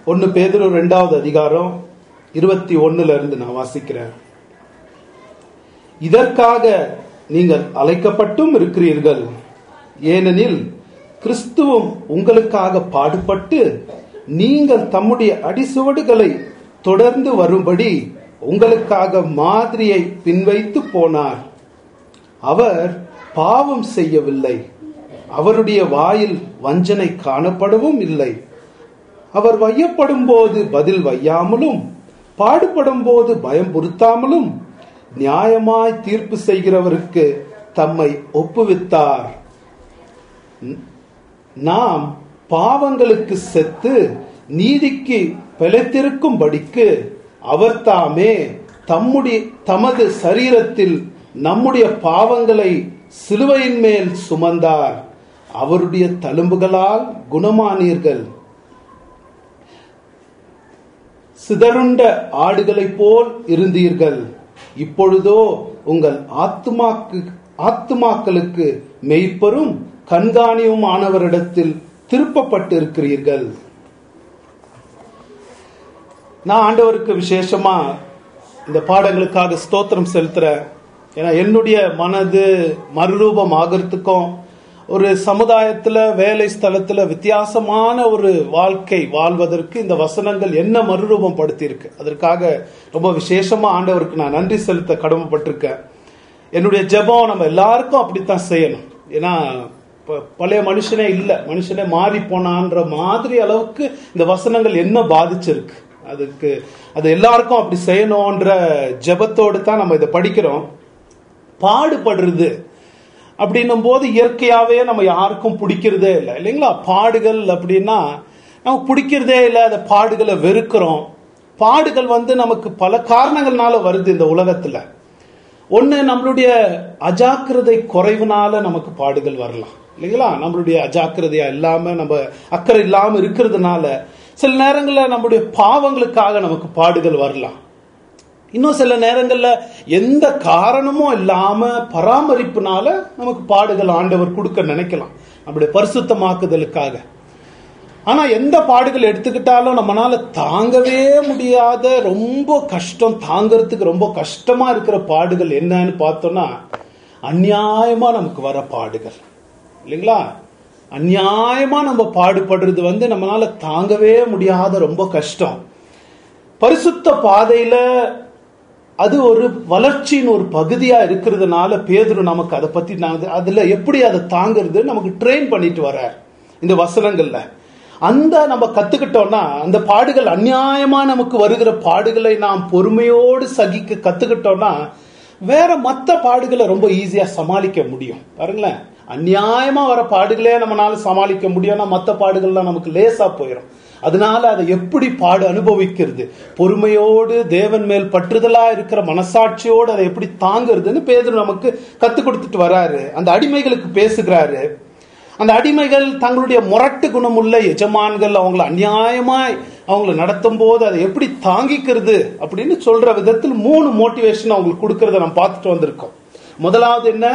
ஒன்னு பேதுரு ரெண்டாவது அதிகாரம் இருபத்தி ஒண்ணுல இருந்து நான் வாசிக்கிறேன் இதற்காக நீங்கள் அழைக்கப்பட்டும் இருக்கிறீர்கள் ஏனெனில் கிறிஸ்துவும் உங்களுக்காக பாடுபட்டு நீங்கள் தம்முடைய அடிசுவடுகளை தொடர்ந்து வரும்படி உங்களுக்காக மாதிரியை பின்வைத்து போனார் அவர் பாவம் செய்யவில்லை அவருடைய வாயில் வஞ்சனை காணப்படவும் இல்லை அவர் வையப்படும் போது பதில் வையாமலும் பாடுபடும் போது பயம் பொருத்தாமலும் நியாயமாய் தீர்ப்பு செய்கிறவருக்கு தம்மை ஒப்புவித்தார் நாம் பாவங்களுக்கு செத்து நீதிக்கு பிழைத்திருக்கும்படிக்கு அவர் தாமே தம்முடைய தமது சரீரத்தில் நம்முடைய பாவங்களை சிலுவையின் மேல் சுமந்தார் அவருடைய தழும்புகளால் குணமானீர்கள் சிதறுண்ட ஆடுகளைப் போல் இருந்தீர்கள் இப்பொழுதோ உங்கள் ஆத்துமாக்கு ஆத்துமாக்களுக்கு மெய்ப்பரும் கண்காணியும் ஆனவரிடத்தில் திருப்பப்பட்டிருக்கிறீர்கள் நான் ஆண்டவருக்கு விசேஷமா இந்த பாடங்களுக்காக ஸ்தோத்திரம் செலுத்துறேன் ஏன்னா என்னுடைய மனது மறுரூபம் ஆகிறதுக்கும் ஒரு சமுதாயத்துல வேலை ஸ்தலத்துல வித்தியாசமான ஒரு வாழ்க்கை வாழ்வதற்கு இந்த வசனங்கள் என்ன மறுரூபம் படுத்தியிருக்கு அதற்காக ரொம்ப விசேஷமா ஆண்டவருக்கு நான் நன்றி செலுத்த கடமைப்பட்டிருக்கேன் என்னுடைய ஜெபம் நம்ம எல்லாருக்கும் அப்படித்தான் செய்யணும் ஏன்னா ப- பழைய மனுஷனே இல்லை மனுஷனே மாறி போனான்ற மாதிரி அளவுக்கு இந்த வசனங்கள் என்ன பாதிச்சிருக்கு அதுக்கு அது எல்லாருக்கும் அப்படி செய்யணுன்ற ஜெபத்தோடு தான் நம்ம இதை படிக்கிறோம் பாடுபடுறது அப்படின்னும் போது இயற்கையாவே நம்ம யாருக்கும் பிடிக்கிறதே இல்லை இல்லைங்களா பாடுகள் அப்படின்னா நமக்கு பிடிக்கிறதே இல்லை அந்த பாடுகளை வெறுக்கிறோம் பாடுகள் வந்து நமக்கு பல காரணங்கள்னால வருது இந்த உலகத்துல ஒண்ணு நம்மளுடைய அஜாக்கிரதை குறைவுனால நமக்கு பாடுகள் வரலாம் இல்லைங்களா நம்மளுடைய அஜாக்கிரதையா இல்லாம நம்ம அக்கறை இல்லாம இருக்கிறதுனால சில நேரங்கள்ல நம்மளுடைய பாவங்களுக்காக நமக்கு பாடுகள் வரலாம் இன்னும் சில நேரங்கள்ல எந்த காரணமும் இல்லாம பராமரிப்புனால நமக்கு பாடுகள் ஆண்டவர் கொடுக்க நினைக்கலாம் நம்முடைய பரிசுத்தமாக்குதலுக்காக ஆனா எந்த பாடுகள் எடுத்துக்கிட்டாலும் நம்மளால தாங்கவே முடியாத ரொம்ப கஷ்டம் தாங்கறதுக்கு ரொம்ப கஷ்டமா இருக்கிற பாடுகள் என்னன்னு பார்த்தோம்னா அநியாயமா நமக்கு வர பாடுகள் இல்லைங்களா அநியாயமா நம்ம பாடுபடுறது வந்து நம்மளால தாங்கவே முடியாத ரொம்ப கஷ்டம் பரிசுத்த பாதையில அது ஒரு வளர்ச்சியின் ஒரு பகுதியா இருக்கிறதுனால பேதுரு நமக்கு அதை பத்தி நான் அதுல எப்படி அதை தாங்கிறது நமக்கு ட்ரெயின் பண்ணிட்டு வர்றார் இந்த வசனங்கள்ல அந்த நம்ம கத்துக்கிட்டோம்னா அந்த பாடுகள் அநியாயமா நமக்கு வருகிற பாடுகளை நாம் பொறுமையோடு சகிக்க கத்துக்கிட்டோம்னா வேற மத்த பாடுகளை ரொம்ப ஈஸியா சமாளிக்க முடியும் பாருங்களேன் அநியாயமா வர பாடுகளே நம்மளால சமாளிக்க முடியும்னா மத்த பாடுகள்லாம் நமக்கு லேசா போயிடும் அதனால அதை எப்படி பாடு அனுபவிக்கிறது பொறுமையோடு தேவன் மேல் பற்றுதலா இருக்கிற மனசாட்சியோடு அதை எப்படி தாங்குறதுன்னு பேதர் நமக்கு கத்து கொடுத்துட்டு வராரு அந்த அடிமைகளுக்கு பேசுகிறாரு அந்த அடிமைகள் தங்களுடைய முரட்டு குணமுள்ள எஜமான்கள் அவங்கள அநியாயமாய் அவங்கள நடத்தும் போது அதை எப்படி தாங்கிக்கிறது அப்படின்னு சொல்ற விதத்தில் மூணு மோட்டிவேஷன் அவங்களுக்கு கொடுக்கறத நம்ம பார்த்துட்டு வந்திருக்கோம் முதலாவது என்ன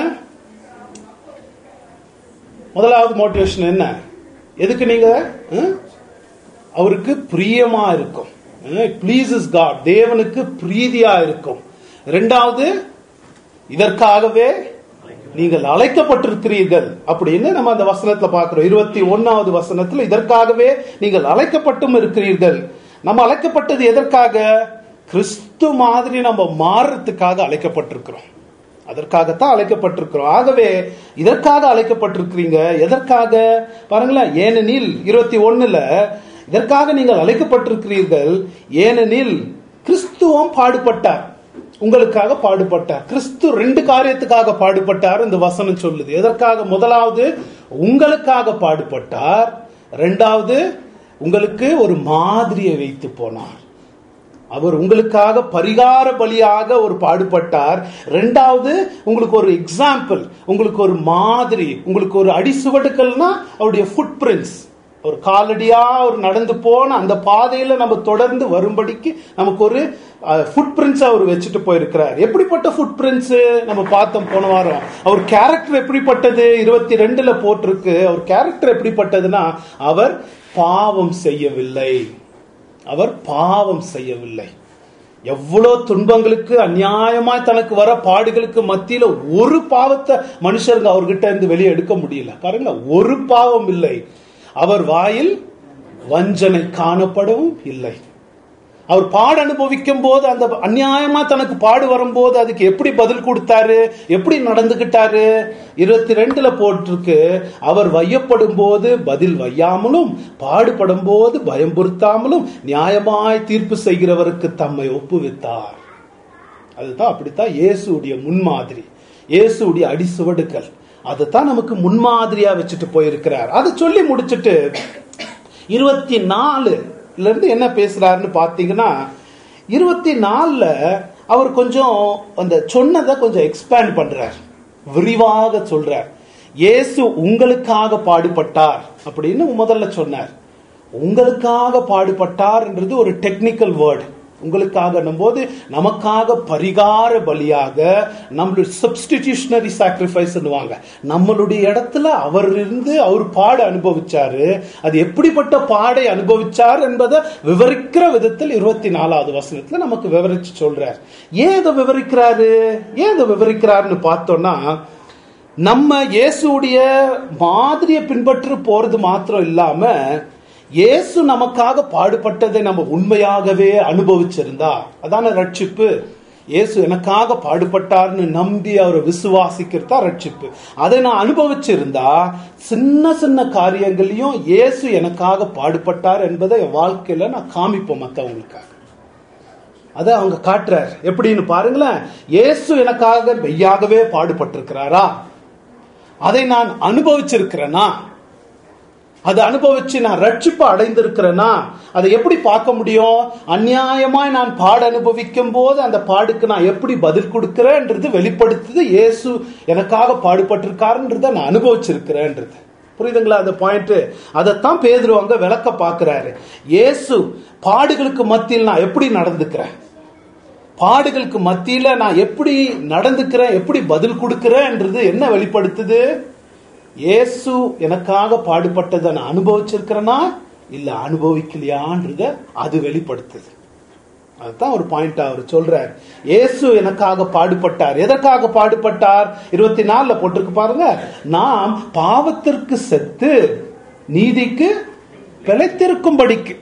முதலாவது மோட்டிவேஷன் என்ன எதுக்கு நீங்க ஹம்? அவருக்கு பிரியமா இருக்கும் ப்ளீசஸ் காட் தேவனுக்கு பிரீதியா இருக்கும் ரெண்டாவது இதற்காகவே நீங்கள் அழைக்கப்பட்டிருக்கிறீர்கள் அப்படின்னு நம்ம அந்த வசனத்துல பார்க்கிறோம் இருபத்தி ஒன்னாவது வசனத்துல இதற்காகவே நீங்கள் அழைக்கப்பட்டும் இருக்கிறீர்கள் நம்ம அழைக்கப்பட்டது எதற்காக கிறிஸ்து மாதிரி நம்ம மாறுறதுக்காக அழைக்கப்பட்டிருக்கிறோம் அதற்காகத்தான் அழைக்கப்பட்டிருக்கிறோம் ஆகவே இதற்காக அழைக்கப்பட்டிருக்கிறீங்க எதற்காக பாருங்களேன் ஏனெனில் இருபத்தி ஒண்ணுல இதற்காக நீங்கள் அழைக்கப்பட்டிருக்கிறீர்கள் ஏனெனில் கிறிஸ்துவம் பாடுபட்டார் உங்களுக்காக பாடுபட்டார் கிறிஸ்து ரெண்டு காரியத்துக்காக பாடுபட்டார் இந்த வசனம் சொல்லுது எதற்காக முதலாவது உங்களுக்காக பாடுபட்டார் ரெண்டாவது உங்களுக்கு ஒரு மாதிரியை வைத்து போனார் அவர் உங்களுக்காக பரிகார பலியாக ஒரு பாடுபட்டார் ரெண்டாவது உங்களுக்கு ஒரு எக்ஸாம்பிள் உங்களுக்கு ஒரு மாதிரி உங்களுக்கு ஒரு அடிசுவடுக்கள்னா அவருடைய ஃபுட் பிரிண்ட்ஸ் ஒரு காலடியா அவர் நடந்து போன அந்த பாதையில நம்ம தொடர்ந்து வரும்படிக்கு நமக்கு ஒரு ஃபுட் பிரிண்ட்ஸ் அவர் வச்சுட்டு போயிருக்கிறார் எப்படிப்பட்ட ஃபுட் பிரிண்ட்ஸ் நம்ம பார்த்தோம் போன வாரம் அவர் கேரக்டர் எப்படிப்பட்டது இருபத்தி ரெண்டுல போட்டிருக்கு அவர் கேரக்டர் எப்படிப்பட்டதுன்னா அவர் பாவம் செய்யவில்லை அவர் பாவம் செய்யவில்லை எவ்வளவு துன்பங்களுக்கு அநியாயமாய் தனக்கு வர பாடுகளுக்கு மத்தியில ஒரு பாவத்தை மனுஷருங்க அவர்கிட்ட இருந்து வெளியே எடுக்க முடியல பாருங்க ஒரு பாவம் இல்லை அவர் வாயில் வஞ்சனை காணப்படவும் இல்லை அவர் பாடு அனுபவிக்கும் போது அந்த அநியாயமா தனக்கு பாடு வரும்போது அதுக்கு எப்படி பதில் கொடுத்தாரு எப்படி நடந்துகிட்டாரு இருபத்தி ரெண்டுல போட்டிருக்கு அவர் வையப்படும் போது பதில் வையாமலும் பாடுபடும் போது பயம்புறுத்தாமலும் நியாயமாய் தீர்ப்பு செய்கிறவருக்கு தம்மை ஒப்புவித்தார் அதுதான் அப்படித்தான் இயேசுடைய முன்மாதிரி இயேசுடைய அடிசுவடுகள் அதுதான் நமக்கு முன்மாதிரியா வச்சுட்டு போயிருக்கிறார் அதை சொல்லி முடிச்சுட்டு இருபத்தி நாலுல இருந்து என்ன பேசுறாருன்னு பாத்தீங்கன்னா இருபத்தி நாலுல அவர் கொஞ்சம் அந்த சொன்னதை கொஞ்சம் எக்ஸ்பேண்ட் பண்றார் விரிவாக சொல்றார் இயேசு உங்களுக்காக பாடுபட்டார் அப்படின்னு முதல்ல சொன்னார் உங்களுக்காக பாடுபட்டார்ன்றது ஒரு டெக்னிக்கல் வேர்டு உங்களுக்காக போது நமக்காக பரிகார பலியாக நம்மளுடைய சப்ஸ்டிடியூஷனரி சாக்ரிஃபைஸ் நம்மளுடைய இடத்துல அவர் இருந்து அவர் பாட அனுபவிச்சாரு அது எப்படிப்பட்ட பாடை அனுபவிச்சார் என்பதை விவரிக்கிற விதத்தில் இருபத்தி நாலாவது வசனத்துல நமக்கு விவரிச்சு சொல்றார் ஏன் இதை விவரிக்கிறாரு ஏன் இதை விவரிக்கிறாருன்னு பார்த்தோம்னா நம்ம இயேசுடைய மாதிரியை பின்பற்று போறது மாத்திரம் இல்லாம இயேசு நமக்காக பாடுபட்டதை நம்ம உண்மையாகவே அனுபவிச்சிருந்தா அதான ரட்சிப்பு இயேசு எனக்காக பாடுபட்டார்னு நம்பி அவரை விசுவாசிக்கிறதா ரட்சிப்பு அதை நான் அனுபவிச்சிருந்தா சின்ன சின்ன காரியங்களையும் இயேசு எனக்காக பாடுபட்டார் என்பதை என் வாழ்க்கையில நான் காமிப்போம் மற்றவங்களுக்காக அதை அவங்க காட்டுறார் எப்படின்னு பாருங்களேன் இயேசு எனக்காக மெய்யாகவே பாடுபட்டிருக்கிறாரா அதை நான் அனுபவிச்சிருக்கிறேனா அதை அனுபவிச்சு நான் ரட்சிப்பு அடைந்திருக்கிறேனா அதை எப்படி பார்க்க முடியும் அநியாயமாய் நான் பாடு அனுபவிக்கும் போது அந்த பாடுக்கு நான் எப்படி பதில் கொடுக்கிறேன்றது வெளிப்படுத்துது இயேசு எனக்காக பாடுபட்டிருக்காருன்றத நான் அனுபவிச்சிருக்கிறேன்றது புரியுதுங்களா அந்த பாயிண்ட் அதைத்தான் பேதுருவாங்க விளக்க பார்க்கிறாரு இயேசு பாடுகளுக்கு மத்தியில் நான் எப்படி நடந்துக்கிறேன் பாடுகளுக்கு மத்தியில நான் எப்படி நடந்துக்கிறேன் எப்படி பதில் கொடுக்கிறேன்றது என்ன வெளிப்படுத்துது இயேசு எனக்காக பாடுபட்டதை நான் அனுபவிச்சிருக்கிறேனா இல்ல அனுபவிக்கலையான்றத அது வெளிப்படுத்துது அதுதான் ஒரு பாயிண்ட் அவர் சொல்றார் இயேசு எனக்காக பாடுபட்டார் எதற்காக பாடுபட்டார் இருபத்தி நாலுல போட்டிருக்கு பாருங்க நாம் பாவத்திற்கு செத்து நீதிக்கு பிழைத்திருக்கும்படிக்கு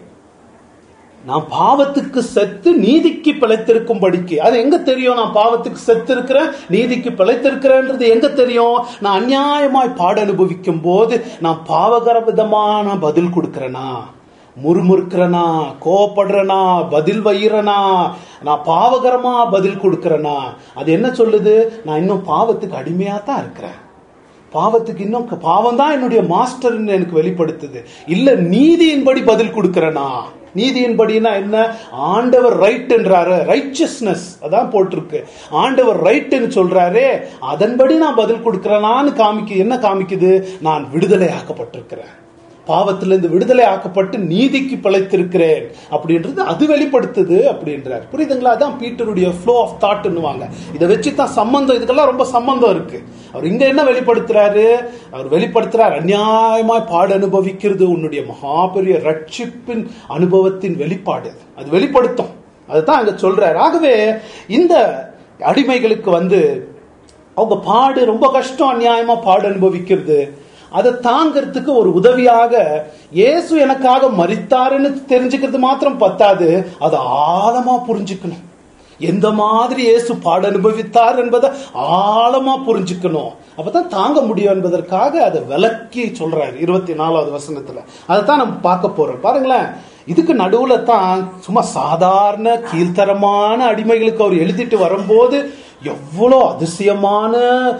நான் பாவத்துக்கு செத்து நீதிக்கு பிழைத்திருக்கும்படிக்கு அது எங்க தெரியும் நான் பாவத்துக்கு செத்து இருக்கிறேன் நீதிக்கு பிழைத்திருக்கிறேன்றது எங்க தெரியும் நான் அநியாயமாய் பாட அனுபவிக்கும் போது நான் பாவகர விதமான பதில் கொடுக்கிறேனா முறுமுறுக்கிறனா கோவப்படுறனா பதில் வையிறனா நான் பாவகரமா பதில் கொடுக்கிறேனா அது என்ன சொல்லுது நான் இன்னும் பாவத்துக்கு அடிமையா தான் இருக்கிறேன் பாவத்துக்கு இன்னும் பாவம் தான் என்னுடைய மாஸ்டர் எனக்கு வெளிப்படுத்துது இல்ல நீதியின்படி பதில் கொடுக்கிறேனா நீதியின்படினா என்ன ஆண்டவர் ரைட் என்றாரு ரைச்சஸ்னஸ் அதான் போட்டிருக்கு ஆண்டவர் ரைட்னு சொல்றாரே அதன்படி நான் பதில் கொடுக்கிறேனான்னு காமிக்கு என்ன காமிக்குது நான் விடுதலை ஆக்கப்பட்டிருக்கிறேன் பாவத்திலிருந்து விடுதலை ஆக்கப்பட்டு நீதிக்கு பிழைத்திருக்கிறேன் அப்படின்றது அது வெளிப்படுத்துது அப்படின்றார் புரியுதுங்களா அதான் பீட்டருடைய ஃப்ளோ ஆஃப் தாட்னுவாங்க இதை வச்சு தான் சம்பந்தம் இதுக்கெல்லாம் ரொம்ப சம்பந்தம் இருக்கு அவர் இங்க என்ன வெளிப்படுத்துறாரு அவர் வெளிப்படுத்துறார் அநியாயமாய் பாடு அனுபவிக்கிறது உன்னுடைய மகா பெரிய ரட்சிப்பின் அனுபவத்தின் வெளிப்பாடு அது வெளிப்படுத்தும் அதுதான் அங்க சொல்றாரு ஆகவே இந்த அடிமைகளுக்கு வந்து அவங்க பாடு ரொம்ப கஷ்டம் அநியாயமா பாடு அனுபவிக்கிறது அதை தாங்கிறதுக்கு ஒரு உதவியாக இயேசு எனக்காக மறித்தாருன்னு தெரிஞ்சுக்கிறது மாத்திரம் பத்தாது அதை ஆழமா புரிஞ்சுக்கணும் எந்த மாதிரி இயேசு பாட அனுபவித்தார் என்பதை ஆழமா புரிஞ்சுக்கணும் அப்பதான் தாங்க முடியும் என்பதற்காக அதை விளக்கி சொல்றாரு இருபத்தி நாலாவது வசனத்துல அதைத்தான் நம்ம பார்க்க போறோம் பாருங்களேன் இதுக்கு நடுவுல தான் சும்மா சாதாரண கீழ்த்தரமான அடிமைகளுக்கு அவர் எழுதிட்டு வரும்போது எவ்வளோ அதிசயமான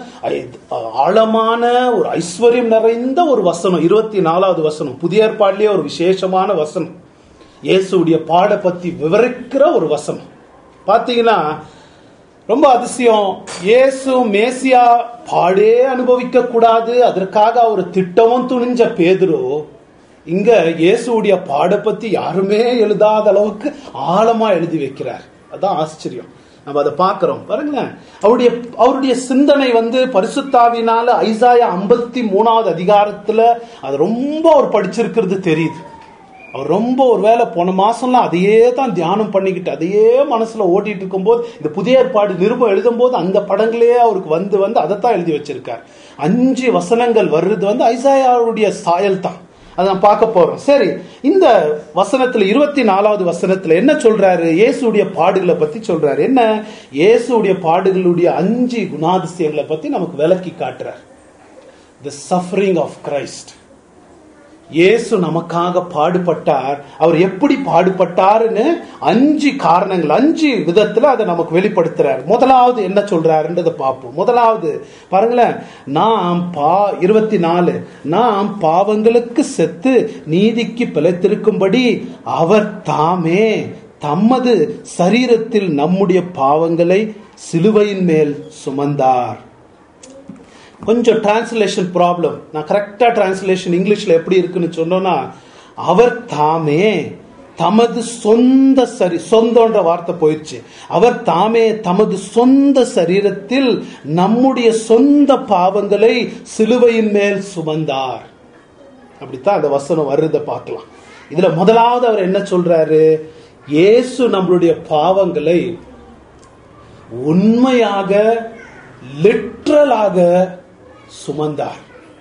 ஆழமான ஒரு ஐஸ்வர்யம் நிறைந்த ஒரு வசனம் இருபத்தி நாலாவது வசனம் புதிய ஏற்பாட்டிலேயே ஒரு விசேஷமான வசனம் இயேசுடைய பாட பத்தி விவரிக்கிற ஒரு வசனம் பாத்தீங்கன்னா ரொம்ப அதிசயம் இயேசு மேசியா பாடே அனுபவிக்க கூடாது அதற்காக அவர் திட்டமும் துணிஞ்ச பேதுரு இங்க இயேசுடைய பாட பத்தி யாருமே எழுதாத அளவுக்கு ஆழமா எழுதி வைக்கிறார் அதான் ஆச்சரியம் நம்ம அதை பார்க்கிறோம் பாருங்களேன் அவருடைய அவருடைய சிந்தனை வந்து பரிசுத்தாவினால ஐசாயா ஐம்பத்தி மூணாவது அதிகாரத்துல அது ரொம்ப அவர் படிச்சிருக்கிறது தெரியுது அவர் ரொம்ப ஒருவேளை போன மாசம்லாம் அதையே தான் தியானம் பண்ணிக்கிட்டு அதையே மனசுல ஓட்டிட்டு இருக்கும்போது இந்த புதிய ஏற்பாடு நிருபம் எழுதும் போது அந்த படங்களே அவருக்கு வந்து வந்து அதைத்தான் எழுதி வச்சிருக்கார் அஞ்சு வசனங்கள் வர்றது வந்து ஐசாயாவுடைய சாயல் தான் அதை நான் பார்க்க போறோம் சரி இந்த வசனத்துல இருபத்தி நாலாவது வசனத்துல என்ன சொல்றாரு இயேசுடைய பாடுகளை பத்தி சொல்றாரு என்ன இயேசுடைய பாடுகளுடைய அஞ்சு குணாதிசயங்களை பத்தி நமக்கு விளக்கி காட்டுறார் த சஃபரிங் ஆஃப் கிரைஸ்ட் இயேசு நமக்காக பாடுபட்டார் அவர் எப்படி பாடுபட்டாருன்னு அஞ்சு காரணங்கள் அஞ்சு விதத்துல அதை நமக்கு வெளிப்படுத்துறார் முதலாவது என்ன சொல்றாருன்றதை பார்ப்போம் முதலாவது பாருங்களேன் நாம் பா இருபத்தி நாலு நாம் பாவங்களுக்கு செத்து நீதிக்கு பிழைத்திருக்கும்படி அவர் தாமே தமது சரீரத்தில் நம்முடைய பாவங்களை சிலுவையின் மேல் சுமந்தார் கொஞ்சம் டிரான்ஸ்லேஷன் ப்ராப்ளம் நான் கரெக்டா டிரான்ஸ்லேஷன் இங்கிலீஷ்ல எப்படி இருக்குன்னு சொன்னோம்னா அவர் தாமே தமது சொந்த சரி சொந்தன்ற வார்த்தை போயிடுச்சு அவர் தாமே தமது சொந்த சரீரத்தில் நம்முடைய சொந்த பாவங்களை சிலுவையின் மேல் சுமந்தார் அப்படித்தான் அந்த வசனம் வருத பார்க்கலாம் இதுல முதலாவது அவர் என்ன சொல்றாரு இயேசு நம்மளுடைய பாவங்களை உண்மையாக லிட்ரலாக சுமந்தார்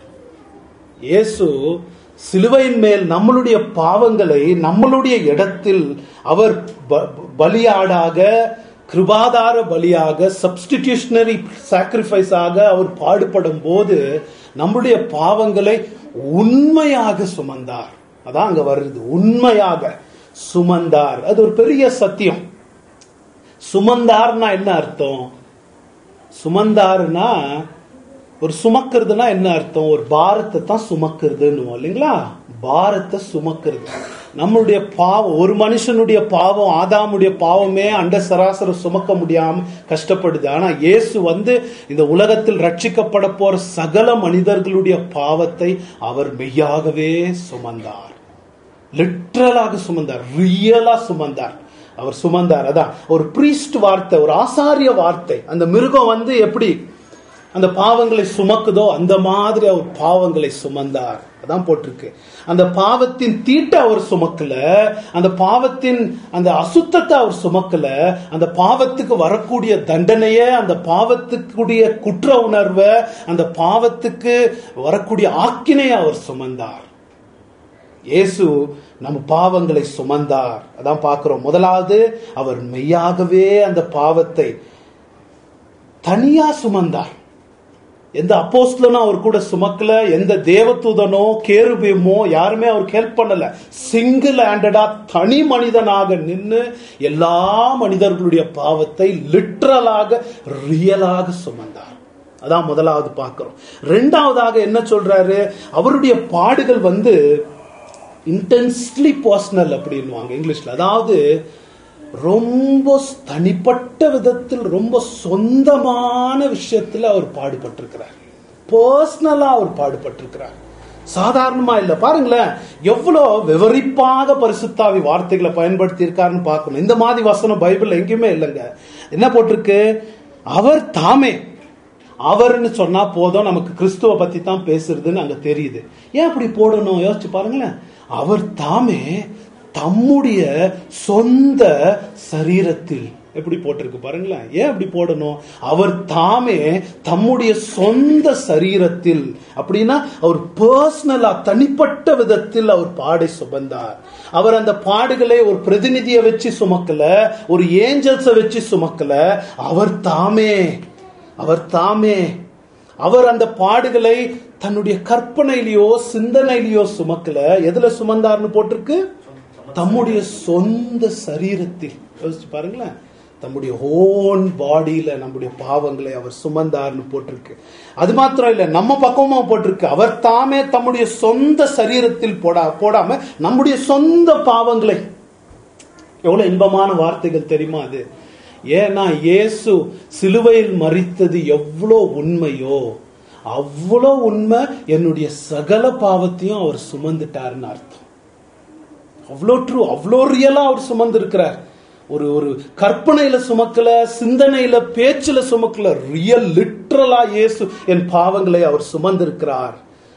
இயேசு சிலுவையின் மேல் நம்மளுடைய பாவங்களை நம்மளுடைய இடத்தில் அவர் ப- பலியாடாக கிருபாதார பலியாக சப்ஸ்டிடியூஷனரி சாக்ரிஃபைஸாக அவர் பாடுபடும் போது நம்முடைய பாவங்களை உண்மையாக சுமந்தார் அதான் அங்க வருது உண்மையாக சுமந்தார் அது ஒரு பெரிய சத்தியம் சுமந்தார்னா என்ன அர்த்தம் சுமந்தாருன்னா ஒரு சுமக்கிறதுனா என்ன அர்த்தம் ஒரு பாரத்தை தான் சுமக்கிறதுன்னு இல்லைங்களா பாரத்தை சுமக்கிறது நம்மளுடைய பாவம் ஒரு மனுஷனுடைய பாவம் ஆதாமுடைய பாவமே அண்ட சராசரம் சுமக்க முடியாம கஷ்டப்படுது ஆனா இயேசு வந்து இந்த உலகத்தில் ரட்சிக்கப்பட போற சகல மனிதர்களுடைய பாவத்தை அவர் மெய்யாகவே சுமந்தார் லிட்ரலாக சுமந்தார் ரியலா சுமந்தார் அவர் சுமந்தார் அதான் ஒரு பிரீஸ்ட் வார்த்தை ஒரு ஆசாரிய வார்த்தை அந்த மிருகம் வந்து எப்படி அந்த பாவங்களை சுமக்குதோ அந்த மாதிரி அவர் பாவங்களை சுமந்தார் அதான் போட்டிருக்கு அந்த பாவத்தின் தீட்டை அவர் சுமக்கல அந்த பாவத்தின் அந்த அசுத்தத்தை அவர் சுமக்கல அந்த பாவத்துக்கு வரக்கூடிய தண்டனைய அந்த பாவத்துக்குடைய குற்ற உணர்வை அந்த பாவத்துக்கு வரக்கூடிய ஆக்கினையை அவர் சுமந்தார் இயேசு நம்ம பாவங்களை சுமந்தார் அதான் பார்க்கிறோம் முதலாவது அவர் மெய்யாகவே அந்த பாவத்தை தனியா சுமந்தார் எந்த அப்போஸ்தலனும் அவர் கூட சுமக்கல எந்த தேவதூதனோ கேருபியமோ யாருமே அவருக்கு ஹெல்ப் பண்ணல சிங்கிள் ஹேண்டடா தனி மனிதனாக நின்று எல்லா மனிதர்களுடைய பாவத்தை லிட்ரலாக ரியலாக சுமந்தார் அதான் முதலாவது பார்க்கிறோம் ரெண்டாவதாக என்ன சொல்றாரு அவருடைய பாடுகள் வந்து இன்டென்ஸ்லி பர்சனல் அப்படின்னுவாங்க இங்கிலீஷ்ல அதாவது ரொம்ப தனிப்பட்ட விதத்தில் ரொம்ப சொந்தமான விஷயத்துல அவர் பாடுபட்டிருக்கிறார் பர்சனலா அவர் பாடுபட்டிருக்கிறார் சாதாரணமா இல்ல பாருங்களேன் எவ்வளவு விவரிப்பாக பரிசுத்தாவி வார்த்தைகளை பயன்படுத்தி இருக்காருன்னு பார்க்கணும் இந்த மாதிரி வசனம் பைபிள் எங்கேயுமே இல்லைங்க என்ன போட்டிருக்கு அவர் தாமே அவர்னு சொன்னா போதும் நமக்கு கிறிஸ்துவ பத்தி தான் பேசுறதுன்னு அங்க தெரியுது ஏன் அப்படி போடணும் யோசிச்சு பாருங்களேன் அவர் தாமே தம்முடைய சொந்த சரீரத்தில் எப்படி போட்டிருக்கு பாருங்களேன் ஏன் அப்படி போடணும் அவர் தாமே தம்முடைய சொந்த சரீரத்தில் அப்படின்னா அவர் பர்சனலா தனிப்பட்ட விதத்தில் அவர் பாடை சுமந்தார் அவர் அந்த பாடுகளை ஒரு பிரதிநிதியை வச்சு சுமக்கல ஒரு ஏஞ்சல்ஸை வச்சு சுமக்கல அவர் தாமே அவர் தாமே அவர் அந்த பாடுகளை தன்னுடைய கற்பனையிலயோ சிந்தனையிலயோ சுமக்கல எதுல சுமந்தார்னு போட்டிருக்கு தம்முடைய சொந்த சரீரத்தில் யோசிச்சு பாருங்களேன் தம்முடைய ஓன் பாடியில நம்முடைய பாவங்களை அவர் சுமந்தார்னு போட்டிருக்கு அது மாத்திரம் இல்ல நம்ம பக்கமா போட்டிருக்கு அவர் தாமே தம்முடைய சொந்த சரீரத்தில் போடா போடாம நம்முடைய சொந்த பாவங்களை எவ்வளவு இன்பமான வார்த்தைகள் தெரியுமா அது ஏன்னா இயேசு சிலுவையில் மறித்தது எவ்வளோ உண்மையோ அவ்வளோ உண்மை என்னுடைய சகல பாவத்தையும் அவர் சுமந்துட்டாருன்னு அர்த்தம் அவ்வளோ ட்ரூ அவ்வளோ ரியலா அவர் சுமந்து இருக்கிறார் ஒரு ஒரு கற்பனையில சுமக்கல சிந்தனையில பேச்சுல சுமக்கல ரியல் லிட்ரலா இயேசு என் பாவங்களை அவர் சுமந்திருக்கிறார்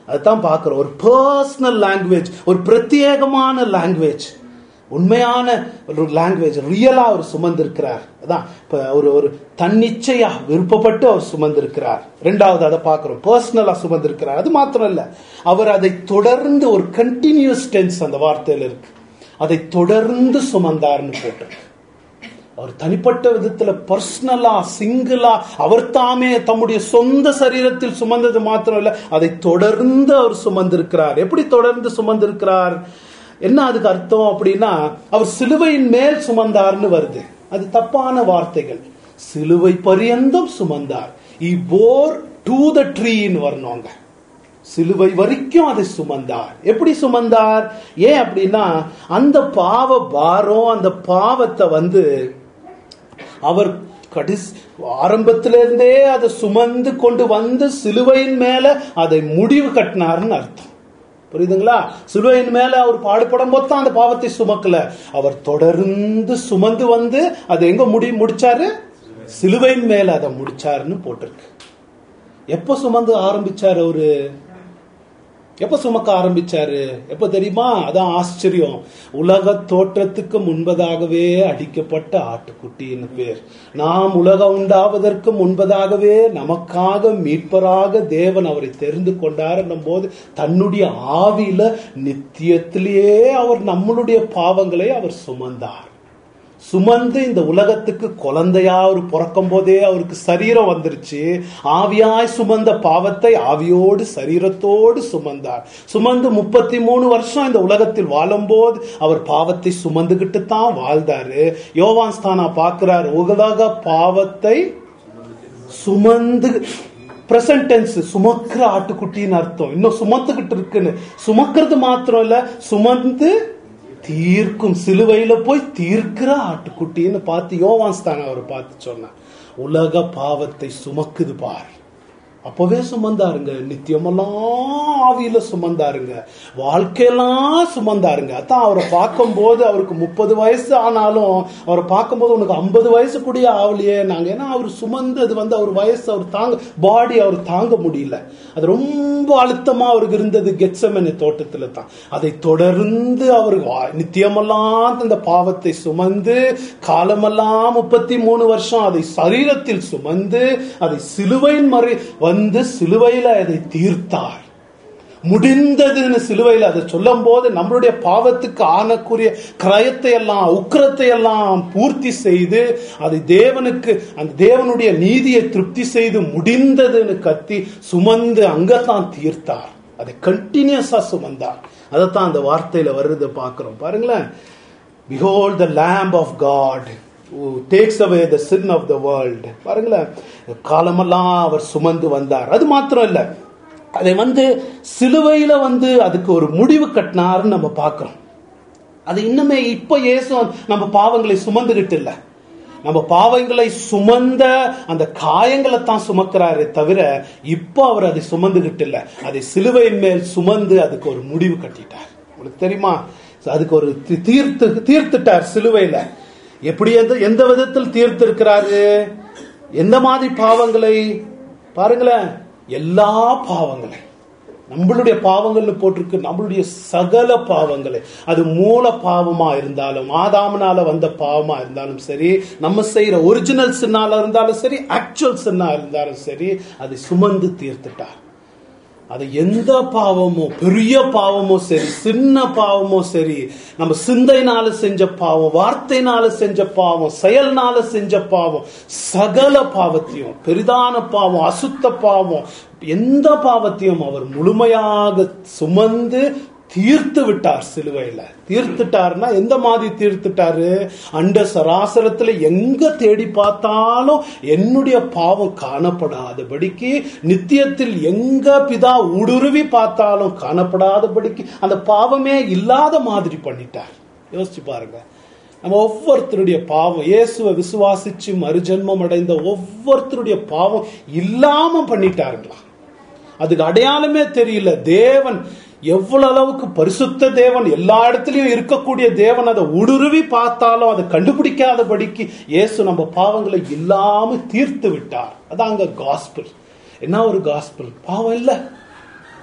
அதுதான் பார்க்கிறோம் ஒரு பர்சனல் லாங்குவேஜ் ஒரு பிரத்யேகமான லாங்குவேஜ் உண்மையான ஒரு லாங்குவேஜ் ரியலா அவர் சுமந்திருக்கிறார் அதான் இப்ப ஒரு ஒரு தன்னிச்சையா விருப்பப்பட்டு அவர் சுமந்திருக்கிறார் ரெண்டாவது அதை பார்க்கிறோம் பர்சனலா சுமந்திருக்கிறார் அது மாத்திரம் இல்ல அவர் அதை தொடர்ந்து ஒரு கண்டினியூஸ் டென்ஸ் அந்த வார்த்தையில இருக்கு அதை தொடர்ந்து சுமந்தார்னு போட்டிருக்கு அவர் தனிப்பட்ட விதத்துல பர்சனலா சிங்கிளா அவர் தாமே தம்முடைய சொந்த சரீரத்தில் சுமந்தது மாத்திரம் இல்ல அதை தொடர்ந்து அவர் சுமந்திருக்கிறார் எப்படி தொடர்ந்து சுமந்திருக்கிறார் என்ன அதுக்கு அர்த்தம் அப்படின்னா அவர் சிலுவையின் மேல் சுமந்தார்னு வருது அது தப்பான வார்த்தைகள் சிலுவை பரியந்தம் சுமந்தார் இ போர் டு த ட்ரீன்னு வரணுங்க சிலுவை வரைக்கும் அதை சுமந்தார் எப்படி சுமந்தார் ஏன் அப்படின்னா அந்த பாவ பாரம் அந்த பாவத்தை வந்து அவர் கடைசி ஆரம்பத்திலிருந்தே அதை சுமந்து கொண்டு வந்து சிலுவையின் மேல அதை முடிவு கட்டினார்னு அர்த்தம் புரியுதுங்களா சிலுவையின் மேல அவர் பாடுபடும் போது தான் அந்த பாவத்தை சுமக்கல அவர் தொடர்ந்து சுமந்து வந்து அதை எங்க முடி முடிச்சாரு சிலுவையின் மேல அதை முடிச்சாருன்னு போட்டிருக்கு எப்ப சுமந்து ஆரம்பிச்சாரு அவரு எப்ப சுமக்க ஆரம்பிச்சாரு எப்ப தெரியுமா அதான் ஆச்சரியம் உலக தோற்றத்துக்கு முன்பதாகவே அடிக்கப்பட்ட ஆட்டுக்குட்டின்னு பேர் நாம் உலகம் உண்டாவதற்கு முன்பதாகவே நமக்காக மீட்பராக தேவன் அவரை தெரிந்து கொண்டார் போது தன்னுடைய ஆவியில நித்தியத்திலேயே அவர் நம்மளுடைய பாவங்களை அவர் சுமந்தார் சுமந்து இந்த உலகத்துக்கு குழந்தையா அவர் பிறக்கும் போதே அவருக்கு சரீரம் வந்துருச்சு ஆவியாய் சுமந்த பாவத்தை ஆவியோடு சரீரத்தோடு சுமந்தார் சுமந்து முப்பத்தி மூணு வருஷம் இந்த உலகத்தில் வாழும்போது அவர் பாவத்தை சுமந்துகிட்டு தான் வாழ்ந்தாரு யோவான் ஸ்தானா பார்க்கிறார் உலக பாவத்தை சுமந்து பிரசன்ட் டென்ஸ் சுமக்கிற ஆட்டுக்குட்டின்னு அர்த்தம் இன்னும் சுமந்துகிட்டு இருக்குன்னு சுமக்கிறது மாத்திரம் இல்ல சுமந்து தீர்க்கும் சிலுவையில போய் தீர்க்கிற ஆட்டுக்குட்டின்னு பார்த்து யோவான் ஸ்தானம் அவர் பார்த்து சொன்னார் உலக பாவத்தை சுமக்குது பார் அப்பவே சுமந்தாருங்க நித்தியமெல்லாம் ஆவியில சுமந்தாருங்க வாழ்க்கையெல்லாம் சுமந்தாருங்க அதான் அவரை பார்க்கும்போது அவருக்கு முப்பது வயசு ஆனாலும் அவரை பார்க்கும்போது உனக்கு ஐம்பது வயசு கூடிய ஆவலையே நாங்க ஏன்னா அவர் சுமந்து அது வந்து அவர் வயசு அவர் தாங்க பாடி அவர் தாங்க முடியல அது ரொம்ப அழுத்தமா அவருக்கு இருந்தது கெட்சமனி தோட்டத்துல தான் அதை தொடர்ந்து அவர் வா- நித்தியமெல்லாம் இந்த பாவத்தை சுமந்து காலமெல்லாம் முப்பத்தி மூணு வருஷம் அதை சரீரத்தில் சுமந்து அதை சிலுவையின் மறை வந்து சிலுவையில அதை தீர்த்தார் முடிந்ததுன்னு சிலுவையில் அதை சொல்லும் போது நம்மளுடைய பாவத்துக்கு ஆனக்குரிய கிரயத்தை எல்லாம் உக்கிரத்தை எல்லாம் பூர்த்தி செய்து அதை தேவனுக்கு அந்த தேவனுடைய நீதியை திருப்தி செய்து முடிந்ததுன்னு கத்தி சுமந்து அங்கதான் தீர்த்தார் அதை கண்டினியூஸா சுமந்தார் அதைத்தான் அந்த வார்த்தையில வருது பார்க்கிறோம் பாருங்களேன் behold the lamb of god who takes away the sin of the world பாருங்களேன் காலமெல்லாம் அவர் சுமந்து வந்தார் அது மாத்திரம் இல்ல அதை வந்து சிலுவையில வந்து அதுக்கு ஒரு முடிவு கட்டினார்னு நம்ம பார்க்கிறோம் அது இன்னுமே இப்ப இயேசு நம்ம பாவங்களை சுமந்துகிட்டு இல்ல நம்ம பாவங்களை சுமந்த அந்த காயங்களை தான் சுமக்கிறாரே தவிர இப்போ அவர் அதை சுமந்துகிட்டு இல்ல அதை சிலுவையின் மேல் சுமந்து அதுக்கு ஒரு முடிவு கட்டிட்டார் உங்களுக்கு தெரியுமா அதுக்கு ஒரு தி- தீர்த்து தீர்த்துட்டார் சிலுவையில எப்படி எந்த எந்த விதத்தில் தீர்த்திருக்கிறாரு எந்த மாதிரி பாவங்களை பாருங்களேன் எல்லா பாவங்களை நம்மளுடைய பாவங்கள்னு போட்டிருக்கு நம்மளுடைய சகல பாவங்களை அது மூல பாவமா இருந்தாலும் ஆதாமனால வந்த பாவமா இருந்தாலும் சரி நம்ம செய்யற ஒரிஜினல் சின்னால இருந்தாலும் சரி ஆக்சுவல் சின்னா இருந்தாலும் சரி அதை சுமந்து தீர்த்துட்டார் அது எந்த பாவமோ பெரிய பாவமோ சரி சின்ன பாவமோ சரி நம்ம சிந்தைனால செஞ்ச பாவம் வார்த்தைனால செஞ்ச பாவம் செயல்னால செஞ்ச பாவம் சகல பாவத்தையும் பெரிதான பாவம் அசுத்த பாவம் எந்த பாவத்தையும் அவர் முழுமையாக சுமந்து தீர்த்து விட்டார் சிலுவையில தீர்த்துட்டார்னா எந்த மாதிரி தீர்த்துட்டாரு அண்ட சராசரத்துல எங்க தேடி பார்த்தாலும் என்னுடைய பாவம் காணப்படாதபடிக்கு நித்தியத்தில் எங்க பிதா ஊடுருவி பார்த்தாலும் காணப்படாதபடிக்கு அந்த பாவமே இல்லாத மாதிரி பண்ணிட்டார் யோசிச்சு பாருங்க நம்ம ஒவ்வொருத்தருடைய பாவம் இயேசுவை விசுவாசிச்சு மறுஜென்மம் அடைந்த ஒவ்வொருத்தருடைய பாவம் இல்லாம பண்ணிட்டாருங்களா அதுக்கு அடையாளமே தெரியல தேவன் எவ்வளவு அளவுக்கு பரிசுத்த தேவன் எல்லா இடத்துலயும் இருக்கக்கூடிய தேவன் அதை ஊடுருவி பார்த்தாலும் அதை கண்டுபிடிக்காதபடிக்கு இயேசு நம்ம பாவங்களை இல்லாம தீர்த்து விட்டார் அதான் அங்க காஸ்பிள் என்ன ஒரு காஸ்பிள் பாவம் இல்ல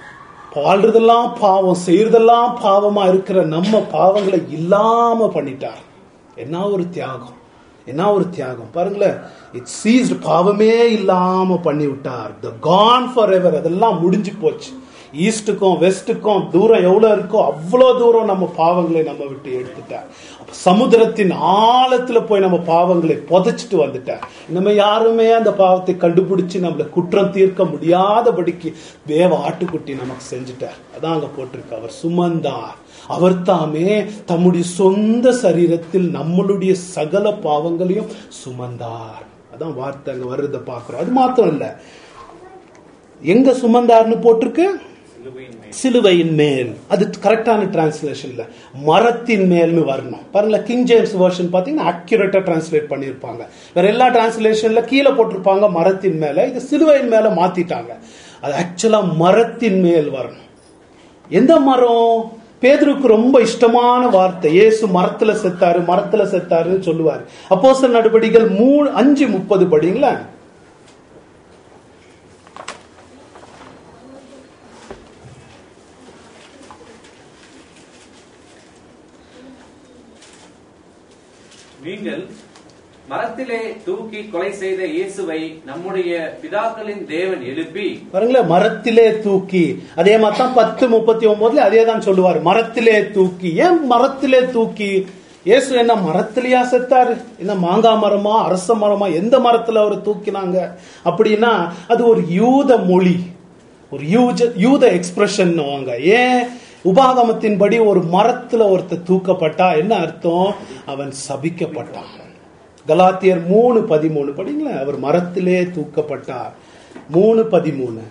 வாழ்றதெல்லாம் பாவம் செய்யறதெல்லாம் பாவமா இருக்கிற நம்ம பாவங்களை இல்லாம பண்ணிட்டார் என்ன ஒரு தியாகம் என்ன ஒரு தியாகம் பாருங்களேன் இட் சீஸ்ட் பாவமே இல்லாம பண்ணி விட்டார் த கான் ஃபார் எவர் அதெல்லாம் முடிஞ்சு போச்சு ஈஸ்ட்டுக்கும் வெஸ்ட்டுக்கும் தூரம் எவ்வளவு இருக்கோ அவ்வளோ தூரம் நம்ம பாவங்களை நம்ம விட்டு எடுத்துட்டார் அப்ப சமுத்திரத்தின் ஆழத்துல போய் நம்ம பாவங்களை புதைச்சிட்டு வந்துட்டார் நம்ம யாருமே அந்த பாவத்தை கண்டுபிடிச்சு நம்மள குற்றம் தீர்க்க முடியாதபடிக்கு தேவ ஆட்டுக்குட்டி நமக்கு செஞ்சுட்டார் அதான் அங்க போட்டிருக்கு அவர் சுமந்தார் அவர் தாமே தம்முடைய சொந்த சரீரத்தில் நம்மளுடைய சகல பாவங்களையும் சுமந்தார் அதான் வார்த்தை அங்க வர்றதை பார்க்கிறோம் அது மாத்திரம் இல்ல எங்க சுமந்தார்னு போட்டிருக்கு சிலுவையின் மேல் அது கரெக்டான டிரான்ஸ்லேஷன்ல மரத்தின் மேல்னு வரணும் பாருங்களேன் கிங் ஜேம்ஸ் வெர்ஷன் பாத்தீங்கன்னா அக்யூரேட்டா டிரான்ஸ்லேட் பண்ணிருப்பாங்க வேற எல்லா டிரான்ஸ்லேஷன்ல கீழே போட்டிருப்பாங்க மரத்தின் மேல இது சிலுவையின் மேல மாத்திட்டாங்க அது ஆக்சுவலா மரத்தின் மேல் வரணும் எந்த மரம் பேதுருக்கு ரொம்ப இஷ்டமான வார்த்தை இயேசு மரத்துல செத்தாரு மரத்துல செத்தாருன்னு சொல்லுவாரு அப்போஸ்தலர் நடவடிக்கைகள் மூணு அஞ்சு முப்பது படிங்களா நீங்கள் மரத்திலே தூக்கி கொலை செய்த இயேசுவை நம்முடைய பிதாக்களின் தேவன் எழுப்பி பாருங்களேன் மரத்திலே தூக்கி அதே மாதிரி தான் பத்து முப்பத்தி ஒன்பதுல அதே தான் சொல்லுவார் மரத்திலே தூக்கி ஏன் மரத்திலே தூக்கி இயேசு என்ன மரத்திலேயா செத்தாரு என்ன மாங்காய் மரமா அரச மரமா எந்த மரத்துல அவர் தூக்கினாங்க அப்படின்னா அது ஒரு யூத மொழி ஒரு யூஜ யூத எக்ஸ்பிரஷன் வாங்க ஏன் உபாகமத்தின்படி ஒரு மரத்துல ஒருத்தர் தூக்கப்பட்டா என்ன அர்த்தம் அவன் சபிக்கப்பட்டான் கலாத்தியர் மூணு பதிமூணு படிங்களேன் அவர் மரத்திலே தூக்கப்பட்டார் மூணு பதிமூணு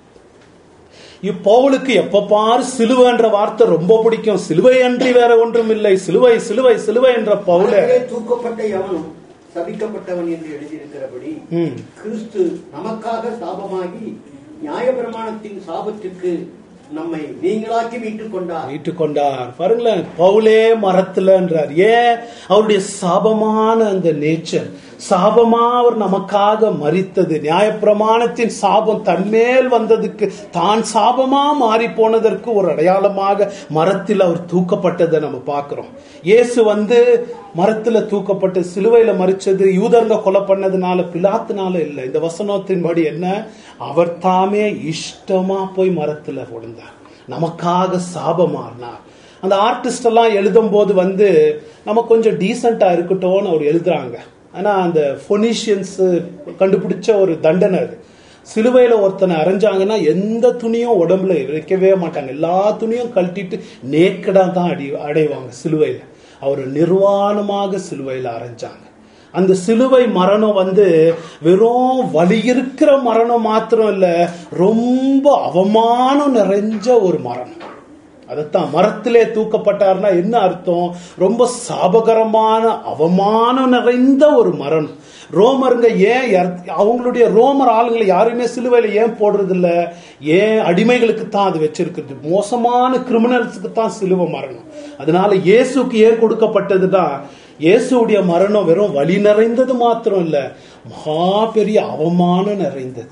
இப்பவுலுக்கு எப்ப பாரு சிலுவைன்ற வார்த்தை ரொம்ப பிடிக்கும் சிலுவை அன்றி வேற ஒன்றும் இல்லை சிலுவை சிலுவை சிலுவை என்ற பவுல மரத்திலே தூக்கப்பட்ட எவனும் சபிக்கப்பட்டவன் என்று எழுதியிருக்கிறபடி ம். கிறிஸ்து நமக்காக சாபமாகி நியாயப்பிரமாணத்தின் சாபத்திற்கு நம்மை நீங்களாக்கி மீட்டுக் கொண்டார் மீட்டு கொண்டார் பாருங்களேன் பவுலே மரத்துலன்றார் ஏன் அவருடைய சாபமான அந்த நேச்சர் சாபமா அவர் நமக்காக மறித்தது நியாயப்பிரமாணத்தின் சாபம் தன்மேல் வந்ததுக்கு தான் சாபமா மாறி போனதற்கு ஒரு அடையாளமாக மரத்தில் அவர் தூக்கப்பட்டதை நம்ம பார்க்கிறோம் இயேசு வந்து மரத்துல தூக்கப்பட்டு சிலுவையில மறிச்சது யூதர்ங்க கொலை பண்ணதுனால பிலாத்துனால இல்லை இந்த வசனத்தின்படி என்ன அவர் தாமே இஷ்டமா போய் மரத்துல விழுந்தார் நமக்காக சாபமாறினார் அந்த ஆர்டிஸ்ட் எல்லாம் எழுதும் போது வந்து நம்ம கொஞ்சம் டீசெண்டா இருக்கட்டும்னு அவர் எழுதுறாங்க ஆனா அந்த பொனிஷியன்ஸ் கண்டுபிடிச்ச ஒரு தண்டனை அது சிலுவையில ஒருத்தனை அரைஞ்சாங்கன்னா எந்த துணியும் உடம்புல வைக்கவே மாட்டாங்க எல்லா துணியும் கழட்டிட்டு நேக்கடா தான் அடி அடைவாங்க சிலுவையில அவர் நிர்வாணமாக சிலுவையில அரைஞ்சாங்க அந்த சிலுவை மரணம் வந்து வெறும் வலி இருக்கிற மரணம் மாத்திரம் இல்ல ரொம்ப அவமானம் நிறைஞ்ச ஒரு மரணம் அதைத்தான் மரத்திலே தூக்கப்பட்டார்னா என்ன அர்த்தம் ரொம்ப சாபகரமான அவமானம் நிறைந்த ஒரு மரணம் ரோமருங்க ஏன் இறத்- அவங்களுடைய ரோமர் ஆளுங்களை யாருமே சிலுவையில ஏன் போடுறது இல்ல ஏன் அடிமைகளுக்கு தான் அது வச்சிருக்கிறது மோசமான கிரிமினல்ஸுக்கு தான் சிலுவை மரணம் அதனால இயேசுக்கு ஏன் கொடுக்கப்பட்டதுதான் இயேசுடைய மரணம் வெறும் வலி நிறைந்தது மாத்திரம் இல்ல மகா பெரிய அவமானம் நிறைந்தது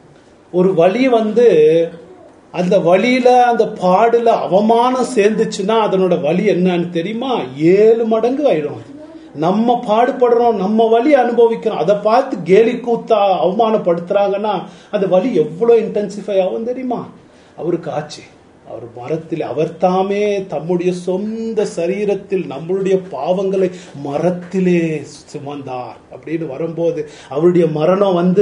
ஒரு வலி வந்து அந்த வலியில அந்த பாடுல அவமானம் சேர்ந்துச்சுன்னா அதனோட வலி என்னன்னு தெரியுமா ஏழு மடங்கு ஆயிடும் அது. நம்ம பாடுபடுறோம் நம்ம வலி அனுபவிக்கிறோம் அதை பார்த்து கேலி கூத்தா அவமானப்படுத்துறாங்கன்னா அந்த வலி எவ்வளவு இன்டென்சிஃபை ஆகும் தெரியுமா அவருக்கு ஆச்சு அவர் மரத்தில் அவர் தாமே தம்முடைய சொந்த சரீரத்தில் நம்மளுடைய பாவங்களை மரத்திலே சுமந்தார் அப்படின்னு வரும்போது அவருடைய மரணம் வந்து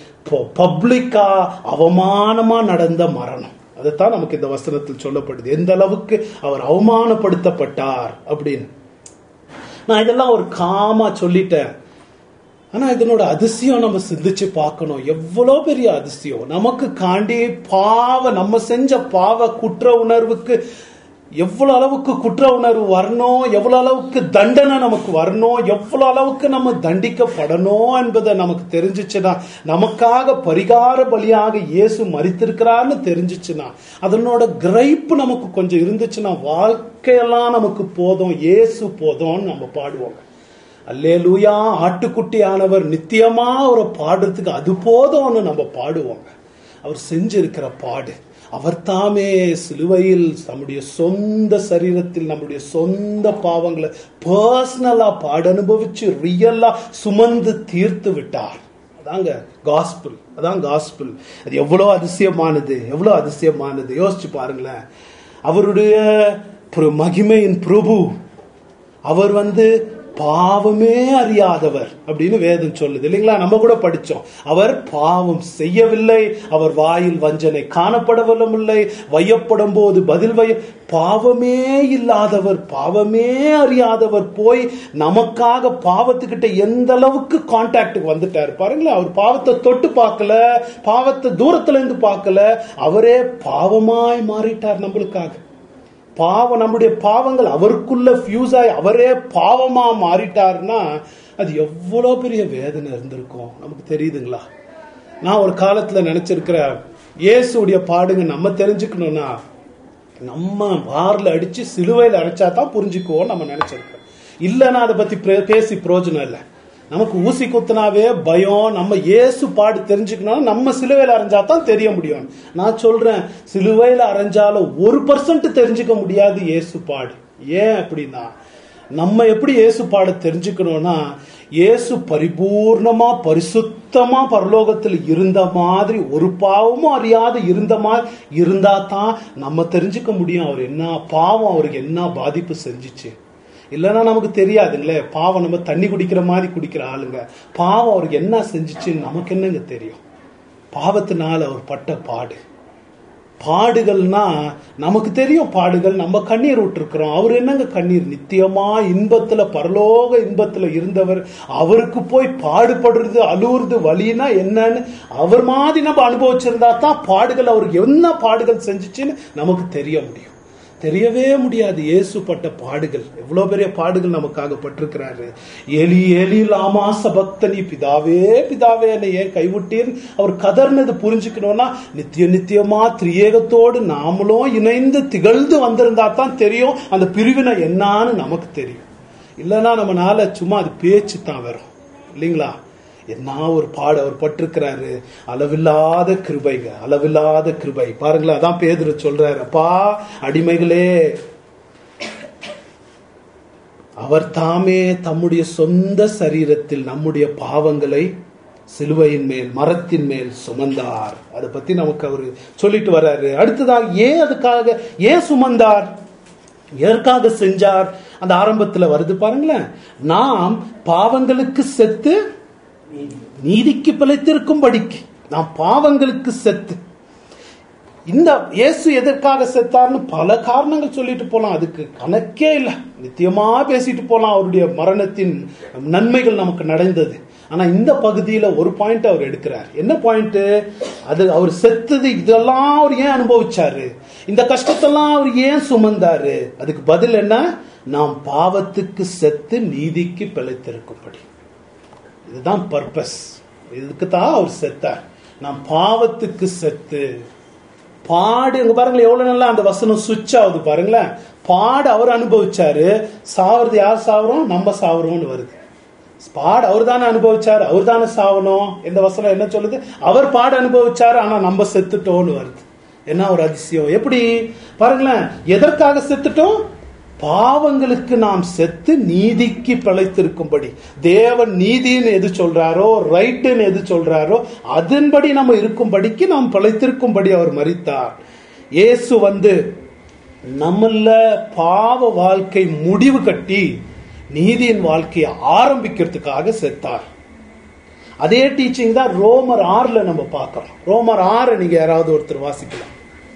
பப்ளிக்கா அவமானமா நடந்த மரணம் அதைத்தான் நமக்கு இந்த வசனத்தில் சொல்லப்படுது எந்த அளவுக்கு அவர் அவமானப்படுத்தப்பட்டார் அப்படின்னு நான் இதெல்லாம் ஒரு காமா சொல்லிட்டேன் ஆனா இதனோட அதிசயம் நம்ம சிந்திச்சு பார்க்கணும் எவ்வளவு பெரிய அதிசயம் நமக்கு காண்டி பாவ நம்ம செஞ்ச பாவ குற்ற உணர்வுக்கு எவ்வளவு அளவுக்கு குற்ற உணர்வு வரணும் எவ்வளவு அளவுக்கு தண்டனை நமக்கு வரணும் எவ்வளவு அளவுக்கு நம்ம தண்டிக்கப்படணும் என்பதை நமக்கு தெரிஞ்சிச்சுன்னா நமக்காக பரிகார பலியாக இயேசு மறித்திருக்கிறார்னு தெரிஞ்சிச்சுன்னா அதனோட கிரைப்பு நமக்கு கொஞ்சம் இருந்துச்சுன்னா வாழ்க்கையெல்லாம் நமக்கு போதும் இயேசு போதும்னு நம்ம பாடுவோம் அல்லேலூயா ஆட்டுக்குட்டியானவர் நித்தியமா அவரை பாடுறதுக்கு அது போதும்னு நம்ம பாடுவோங்க அவர் செஞ்சிருக்கிற பாடு அவர் தாமே சிலுவையில் நம்முடைய சொந்த சரீரத்தில் நம்முடைய சொந்த பாவங்களை பர்சனலா பாட அனுபவிச்சு ரியலா சுமந்து தீர்த்து விட்டார் அதாங்க காஸ்பிள் அதான் காஸ்பிள் அது எவ்வளவு அதிசயமானது எவ்வளவு அதிசயமானது யோசிச்சு பாருங்களேன் அவருடைய பிர- மகிமையின் பிரபு அவர் வந்து பாவமே அறியாதவர் அப்படின்னு வேதம் சொல்லுது இல்லைங்களா நம்ம கூட படிச்சோம் அவர் பாவம் செய்யவில்லை அவர் வாயில் வஞ்சனை காணப்படவில்லை வையப்படும் போது பதில் வைய பாவமே இல்லாதவர் பாவமே அறியாதவர் போய் நமக்காக பாவத்துக்கிட்ட எந்த அளவுக்கு கான்டாக்டுக்கு வந்துட்டார் பாருங்களேன் அவர் பாவத்தை தொட்டு பார்க்கல பாவத்தை தூரத்துல இருந்து பார்க்கல அவரே பாவமாய் மாறிட்டார் நம்மளுக்காக பாவம் நம்முடைய பாவங்கள் அவருக்குள்ள ஃபியூஸ் ஆகி அவரே பாவமா மாறிட்டாருன்னா அது எவ்வளவு பெரிய வேதனை இருந்திருக்கும் நமக்கு தெரியுதுங்களா நான் ஒரு காலத்துல நினைச்சிருக்கிறேன் இயேசுடைய பாடுங்க நம்ம தெரிஞ்சுக்கணும்னா நம்ம வாரில் அடிச்சு சிலுவையில் அடைச்சா தான் புரிஞ்சுக்குவோம் நம்ம நினைச்சிருக்கிறோம் இல்லைன்னா அதை பத்தி பிரே- பேசி பிரயோஜனம் இல்லை நமக்கு ஊசி குத்துனாவே பயம் நம்ம இயேசு பாடு தெரிஞ்சுக்கணும் நம்ம சிலுவையில் அரைஞ்சா தான் தெரிய முடியும் நான் சொல்றேன் சிலுவையில் அரைஞ்சாலும் ஒரு பர்சன்ட் தெரிஞ்சுக்க முடியாது இயேசு பாடு ஏன் அப்படின்னா நம்ம எப்படி இயேசு பாட தெரிஞ்சுக்கணும்னா இயேசு பரிபூர்ணமா பரிசுத்தமா பரலோகத்தில் இருந்த மாதிரி ஒரு பாவமும் அறியாத இருந்த மாதிரி இருந்தா தான் நம்ம தெரிஞ்சுக்க முடியும் அவர் என்ன பாவம் அவருக்கு என்ன பாதிப்பு செஞ்சுச்சு இல்லைன்னா நமக்கு தெரியாதுங்களே பாவம் நம்ம தண்ணி குடிக்கிற மாதிரி குடிக்கிற ஆளுங்க பாவம் அவருக்கு என்ன செஞ்சுச்சுன்னு நமக்கு என்னங்க தெரியும் பாவத்தினால அவர் பட்ட பாடு பாடுகள்னா நமக்கு தெரியும் பாடுகள் நம்ம கண்ணீர் விட்டுருக்கிறோம் அவர் என்னங்க கண்ணீர் நித்தியமா இன்பத்துல பரலோக இன்பத்துல இருந்தவர் அவருக்கு போய் பாடுபடுறது அழுவுறது வலினா என்னன்னு அவர் மாதிரி நம்ம அனுபவிச்சிருந்தா தான் பாடுகள் அவருக்கு என்ன பாடுகள் செஞ்சுச்சுன்னு நமக்கு தெரிய முடியும் தெரியவே முடியாது இயேசு பட்ட பாடுகள் எவ்வளவு பெரிய பாடுகள் நமக்காக பட்டிருக்கிறாரு எலி எலி லாமாச பக்தனி பிதாவே பிதாவே என்னை ஏன் கைவிட்டீர் அவர் கதர்னது புரிஞ்சுக்கணும்னா நித்திய நித்தியமா திரியேகத்தோடு நாமளும் இணைந்து திகழ்ந்து வந்திருந்தா தான் தெரியும் அந்த பிரிவினை என்னான்னு நமக்கு தெரியும் இல்லைன்னா நம்மனால சும்மா அது பேச்சு தான் வரும் இல்லைங்களா என்ன ஒரு பாடு அவர் பட்டிருக்கிறாரு அளவில்லாத கிருபைங்க அளவில்லாத கிருபை பாருங்களேன் அதான் பேதுரு சொல்றாரு அப்பா அடிமைகளே அவர் தாமே தம்முடைய சொந்த சரீரத்தில் நம்முடைய பாவங்களை சிலுவையின் மேல் மரத்தின் மேல் சுமந்தார் அதை பத்தி நமக்கு அவர் சொல்லிட்டு வர்றாரு அடுத்ததாக ஏன் அதுக்காக ஏன் சுமந்தார் எதற்காக செஞ்சார் அந்த ஆரம்பத்துல வருது பாருங்களேன் நாம் பாவங்களுக்கு செத்து நீதிக்கு பிழைத்திருக்கும்படிக்கு நாம் பாவங்களுக்கு செத்து இந்த இயேசு எதற்காக செத்தார்னு பல காரணங்கள் சொல்லிட்டு போலாம் அதுக்கு கணக்கே இல்லை நித்தியமா பேசிட்டு போலாம் அவருடைய மரணத்தின் நன்மைகள் நமக்கு நடந்தது ஆனா இந்த பகுதியில ஒரு பாயிண்ட் அவர் எடுக்கிறார் என்ன பாயிண்ட் அது அவர் செத்தது இதெல்லாம் அவர் ஏன் அனுபவிச்சாரு இந்த கஷ்டத்தெல்லாம் அவர் ஏன் சுமந்தாரு அதுக்கு பதில் என்ன நாம் பாவத்துக்கு செத்து நீதிக்கு பிழைத்திருக்கும்படி இதுதான் பர்பஸ் இதுக்கு தான் அவர் செத்தார் நாம் பாவத்துக்கு செத்து பாடு இங்க பாருங்களேன் எவ்வளவு நல்லா அந்த வசனம் சுவிட்ச் ஆகுது பாருங்களேன் பாடு அவர் அனுபவிச்சாரு சாவறது யார் சாவறோம் நம்ம சாவறோம்னு வருது பாடு அவர் தானே அனுபவிச்சாரு அவர் தானே சாவணும் இந்த வசனம் என்ன சொல்லுது அவர் பாடு அனுபவிச்சாரு ஆனா நம்ம செத்துட்டோம்னு வருது என்ன ஒரு அதிசயம் எப்படி பாருங்களேன் எதற்காக செத்துட்டோம் பாவங்களுக்கு நாம் செத்து நீதிக்கு பிழைத்திருக்கும்படி தேவன் நீதின்னு எது சொல்றாரோ ரைட்டுன்னு எது சொல்றாரோ அதன்படி நம்ம இருக்கும்படிக்கு நாம் பிழைத்திருக்கும்படி அவர் மறித்தார் இயேசு வந்து நம்மள பாவ வாழ்க்கை முடிவு கட்டி நீதியின் வாழ்க்கையை ஆரம்பிக்கிறதுக்காக செத்தார் அதே டீச்சிங் தான் ரோமர் ஆறுல நம்ம பார்க்கிறோம் ரோமர் ஆறு நீங்க யாராவது ஒருத்தர் வாசிக்கலாம்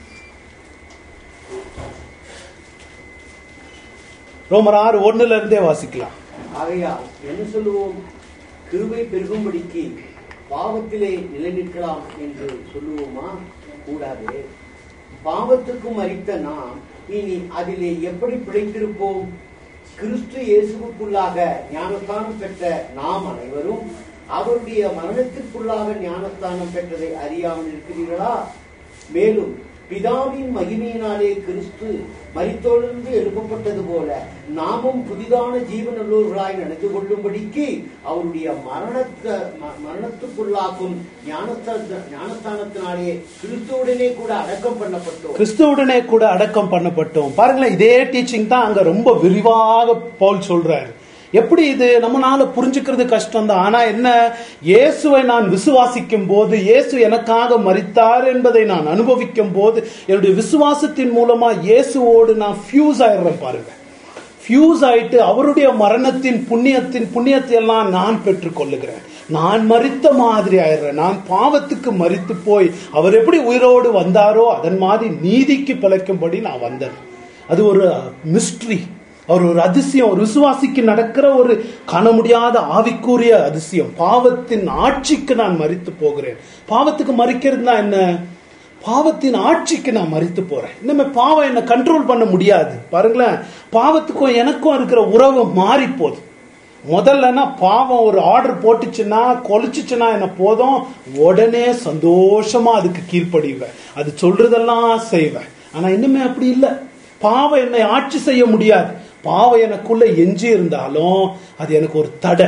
ரோமர் ஆறு ஒண்ணுல இருந்தே வாசிக்கலாம் ஆகையால் என்ன சொல்லுவோம் கிருபை பெருகும்படிக்கு பாவத்திலே நிலைநிற்கலாம் என்று சொல்லுவோமா கூடாது பாவத்துக்கு மறித்த நாம் இனி அதிலே எப்படி பிழைத்திருப்போம் கிறிஸ்து இயேசுவுக்குள்ளாக ஞானஸ்தானம் பெற்ற நாம் அனைவரும் அவருடைய மரணத்திற்குள்ளாக ஞானஸ்தானம் பெற்றதை அறியாமல் இருக்கிறீர்களா மேலும் பிதாவின் மகிமையினாலே கிறிஸ்து மரித்தொழுந்து எழுப்பப்பட்டது போல நாமும் புதிதான ஜீவனுள்ளவர்களாய் நடந்து கொள்ளும்படிக்கு அவருடைய மரணத்த ம- மரணத்துக்குள்ளாக்கும் ஞானஸ்தான ஞானஸ்தானத்தினாலே கிறிஸ்துவுடனே கூட அடக்கம் பண்ணப்பட்டோம் கிறிஸ்துவுடனே கூட அடக்கம் பண்ணப்பட்டோம் பாருங்களேன் இதே டீச்சிங் தான் அங்க ரொம்ப விரிவாக பவுல் சொல்றாரு எப்படி இது நம்மளால புரிஞ்சுக்கிறது கஷ்டம் தான் ஆனா என்ன இயேசுவை நான் விசுவாசிக்கும் போது இயேசு எனக்காக மரித்தார் என்பதை நான் அனுபவிக்கும் போது என்னுடைய விசுவாசத்தின் மூலமா இயேசுவோடு நான் ஃபியூஸ் ஆயிடுறேன் பாருங்க ஃபியூஸ் ஆயிட்டு அவருடைய மரணத்தின் புண்ணியத்தின் புண்ணியத்தை எல்லாம் நான் பெற்றுக்கொள்ளுகிறேன் நான் மரித்த மாதிரி ஆயிடுறேன் நான் பாவத்துக்கு மரித்து போய் அவர் எப்படி உயிரோடு வந்தாரோ அதன் மாதிரி நீதிக்கு பிழைக்கும்படி நான் வந்தேன் அது ஒரு மிஸ்ட்ரி அவர் ஒரு அதிசயம் ஒரு விசுவாசிக்கு நடக்கிற ஒரு காண முடியாத ஆவிக்குரிய அதிசயம் பாவத்தின் ஆட்சிக்கு நான் மரித்து போகிறேன் பாவத்துக்கு மறிக்கிறதுனா என்ன பாவத்தின் ஆட்சிக்கு நான் மறித்து போறேன் இனிமே பாவம் என்ன கண்ட்ரோல் பண்ண முடியாது பாருங்களேன் பாவத்துக்கும் எனக்கும் இருக்கிற உறவு மாறி போகுது முதல்லனா பாவம் ஒரு ஆர்டர் போட்டுச்சுன்னா கொலிச்சுச்சுன்னா என்ன போதும் உடனே சந்தோஷமா அதுக்கு கீழ்ப்படிவேன் அது சொல்றதெல்லாம் செய்வேன் ஆனா இன்னுமே அப்படி இல்லை பாவம் என்னை ஆட்சி செய்ய முடியாது பாவம் எனக்குள்ள எஞ்சி இருந்தாலும் அது எனக்கு ஒரு தடை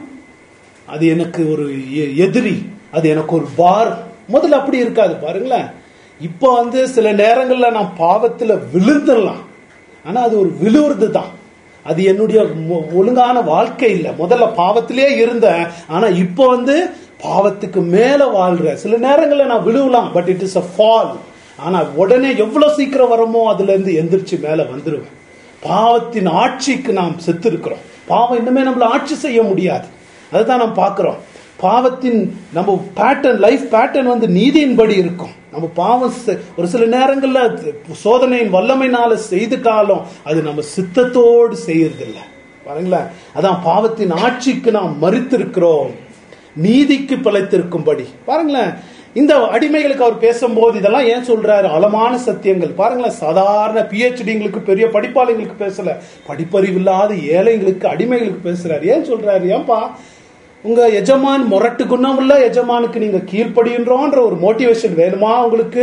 அது எனக்கு ஒரு எ- எதிரி அது எனக்கு ஒரு பார் முதல்ல அப்படி இருக்காது பாருங்களேன் இப்போ வந்து சில நேரங்கள்ல நான் பாவத்துல விழுந்துடலாம் ஆனா அது ஒரு விழுவுறது தான் அது என்னுடைய மொ- ஒழுங்கான வாழ்க்கை இல்லை முதல்ல பாவத்திலே இருந்தேன் ஆனா இப்போ வந்து பாவத்துக்கு மேல வாழ்றேன் சில நேரங்கள்ல நான் விழுவலாம் but it is a fall ஆனா உடனே எவ்வளவு சீக்கிரம் வரமோ அதுல இருந்து எந்திரிச்சு மேல வந்துருவேன் பாவத்தின் ஆட்சிக்கு நாம் செத்து இருக்கிறோம் பாவம் இன்னுமே நம்மள ஆட்சி செய்ய முடியாது அதுதான் நாம் பார்க்கிறோம் பாவத்தின் நம்ம பேட்டர்ன் லைஃப் பேட்டர்ன் வந்து நீதியின்படி இருக்கும் நம்ம பாவம் செ- ஒரு சில நேரங்கள்ல அது சோதனையின் வல்லமைனால செய்துட்டாலும் அது நம்ம சித்தத்தோடு செய்யறதில்ல பாருங்களேன் அதான் பாவத்தின் ஆட்சிக்கு நாம் மறுத்திருக்கிறோம் நீதிக்கு பிழைத்திருக்கும்படி பாருங்களேன் இந்த அடிமைகளுக்கு அவர் பேசும்போது இதெல்லாம் ஏன் சொல்றாரு அளமான சத்தியங்கள் பாருங்களேன் சாதாரண பிஹெச்டிங்களுக்கு பெரிய படிப்பாளிங்களுக்கு பேசல படிப்பறிவில்லாத ஏழைங்களுக்கு அடிமைகளுக்கு பேசுறாரு ஏன் சொல்றாரு ஏன்பா உங்க எஜமான் முரட்டு குணம் உள்ள எஜமானுக்கு நீங்க கீழ்ப்படின்றோன்ற ஒரு மோட்டிவேஷன் வேணுமா உங்களுக்கு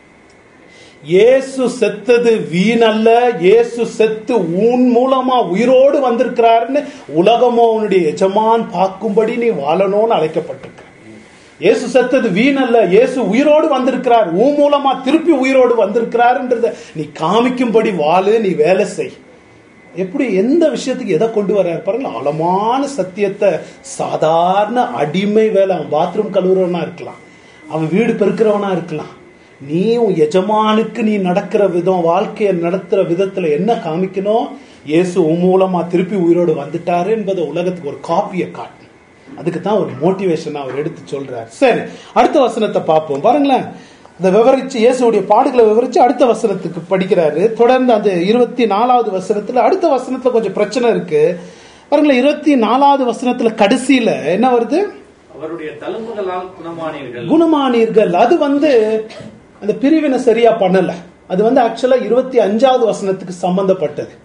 இயேசு செத்தது வீணல்ல இயேசு செத்து உன் மூலமா உயிரோடு வந்திருக்கிறாருன்னு உலகமோ உன்னுடைய எஜமான் பார்க்கும்படி நீ வாழணும்னு அழைக்கப்பட்டிருக்க இயேசு செத்தது வீணல்ல இயேசு உயிரோடு வந்திருக்கிறார் உன் மூலமா திருப்பி உயிரோடு வந்திருக்கிறாருன்றத நீ காமிக்கும்படி வாழு நீ வேலை செய் எப்படி எந்த விஷயத்துக்கு எதை கொண்டு வர்றாரு பாருங்க ஆழமான சத்தியத்தை சாதாரண அடிமை வேலை அவன் பாத்ரூம் கழுவுறவனா இருக்கலாம் அவன் வீடு பெருக்கிறவனா இருக்கலாம் நீ உன் எஜமானுக்கு நீ நடக்கிற விதம் வாழ்க்கையை நடத்துற விதத்துல என்ன காமிக்கணும் இயேசு உன் மூலமா திருப்பி உயிரோடு வந்துட்டாரு என்பதை உலகத்துக்கு ஒரு காப்பியை காட்டணும் அதுக்கு தான் ஒரு மோட்டிவேஷன் அவர் எடுத்து சொல்றாரு சரி அடுத்த வசனத்தை பார்ப்போம் பாருங்களேன் இந்த விவரிச்சு இயேசுடைய பாடுகளை விவரிச்சு அடுத்த வசனத்துக்கு படிக்கிறாரு தொடர்ந்து அந்த இருபத்தி நாலாவது வசனத்துல அடுத்த வசனத்துல கொஞ்சம் பிரச்சனை இருக்கு பாருங்களேன் இருபத்தி நாலாவது வசனத்துல கடைசியில என்ன வருது அவருடைய தழும்புகளால் குணமானீர்கள் குணமானீர்கள் அது வந்து அந்த பிரிவினை சரியா பண்ணல அது வந்து ஆக்சுவலா இருபத்தி அஞ்சாவது வசனத்துக்கு சம்பந்தப்பட்டது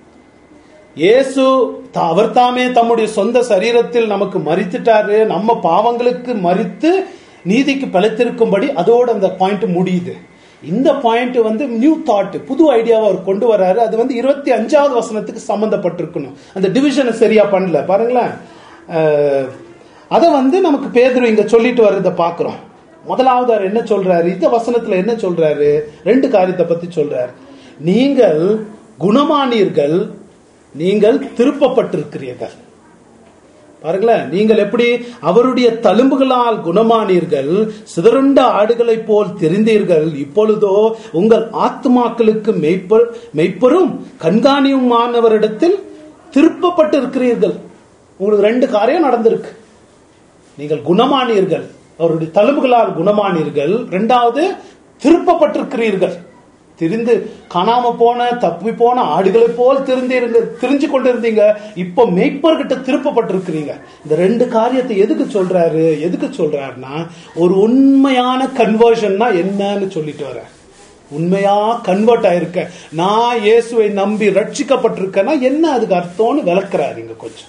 இயேசு த- அவர் தாமே தம்முடைய சொந்த சரீரத்தில் நமக்கு மறித்துட்டாரு நம்ம பாவங்களுக்கு மறித்து நீதிக்கு பிழைத்திருக்கும்படி அதோட அந்த பாயிண்ட் முடியுது இந்த பாயிண்ட் வந்து நியூ தாட் புது ஐடியாவை அவர் கொண்டு வராரு அது வந்து இருபத்தி அஞ்சாவது வசனத்துக்கு சம்பந்தப்பட்டிருக்கணும் அந்த டிவிஷனை சரியா பண்ணல பாருங்களேன் அஹ், அதை வந்து நமக்கு பேதுரு இங்க சொல்லிட்டு வர்றதை பார்க்கிறோம் முதலாவது அவர் என்ன சொல்றாரு இந்த வசனத்துல என்ன சொல்றாரு ரெண்டு காரியத்தை பத்தி சொல்றாரு நீங்கள் குணமானீர்கள் நீங்கள் திருப்பப்பட்டிருக்கிறீர்கள் பாருங்களேன் நீங்கள் எப்படி அவருடைய தழும்புகளால் குணமானீர்கள் சிதறுண்ட ஆடுகளைப் போல் தெரிந்தீர்கள் இப்பொழுதோ உங்கள் ஆத்மாக்களுக்கு மெய்ப்ப மெய்ப்பரும் கண்காணியுமானவரிடத்தில் திருப்பப்பட்டிருக்கிறீர்கள் உங்களுக்கு ரெண்டு காரியம் நடந்திருக்கு நீங்கள் குணமானீர்கள் அவருடைய தழும்புகளால் குணமானீர்கள் ரெண்டாவது திருப்பப்பட்டிருக்கிறீர்கள் திரிந்து காணாம போன தப்பி போன ஆடுகளைப் போல் திருந்தீருங்க திரிஞ்சு கொண்டிருந்தீங்க இப்போ மெய்ப்பர்கிட்ட திருப்பப்பட்டிருக்கிறீங்க இந்த ரெண்டு காரியத்தை எதுக்கு சொல்றாரு எதுக்கு சொல்றாருன்னா ஒரு உண்மையான கன்வர்ஷன்னா என்னன்னு சொல்லிட்டு வர உண்மையா கன்வெர்ட் ஆயிருக்க நான் இயேசுவை நம்பி ரட்சிக்கப்பட்டிருக்கேன்னா என்ன அதுக்கு அர்த்தம்னு விளக்குறாரு இங்க கொஞ்சம்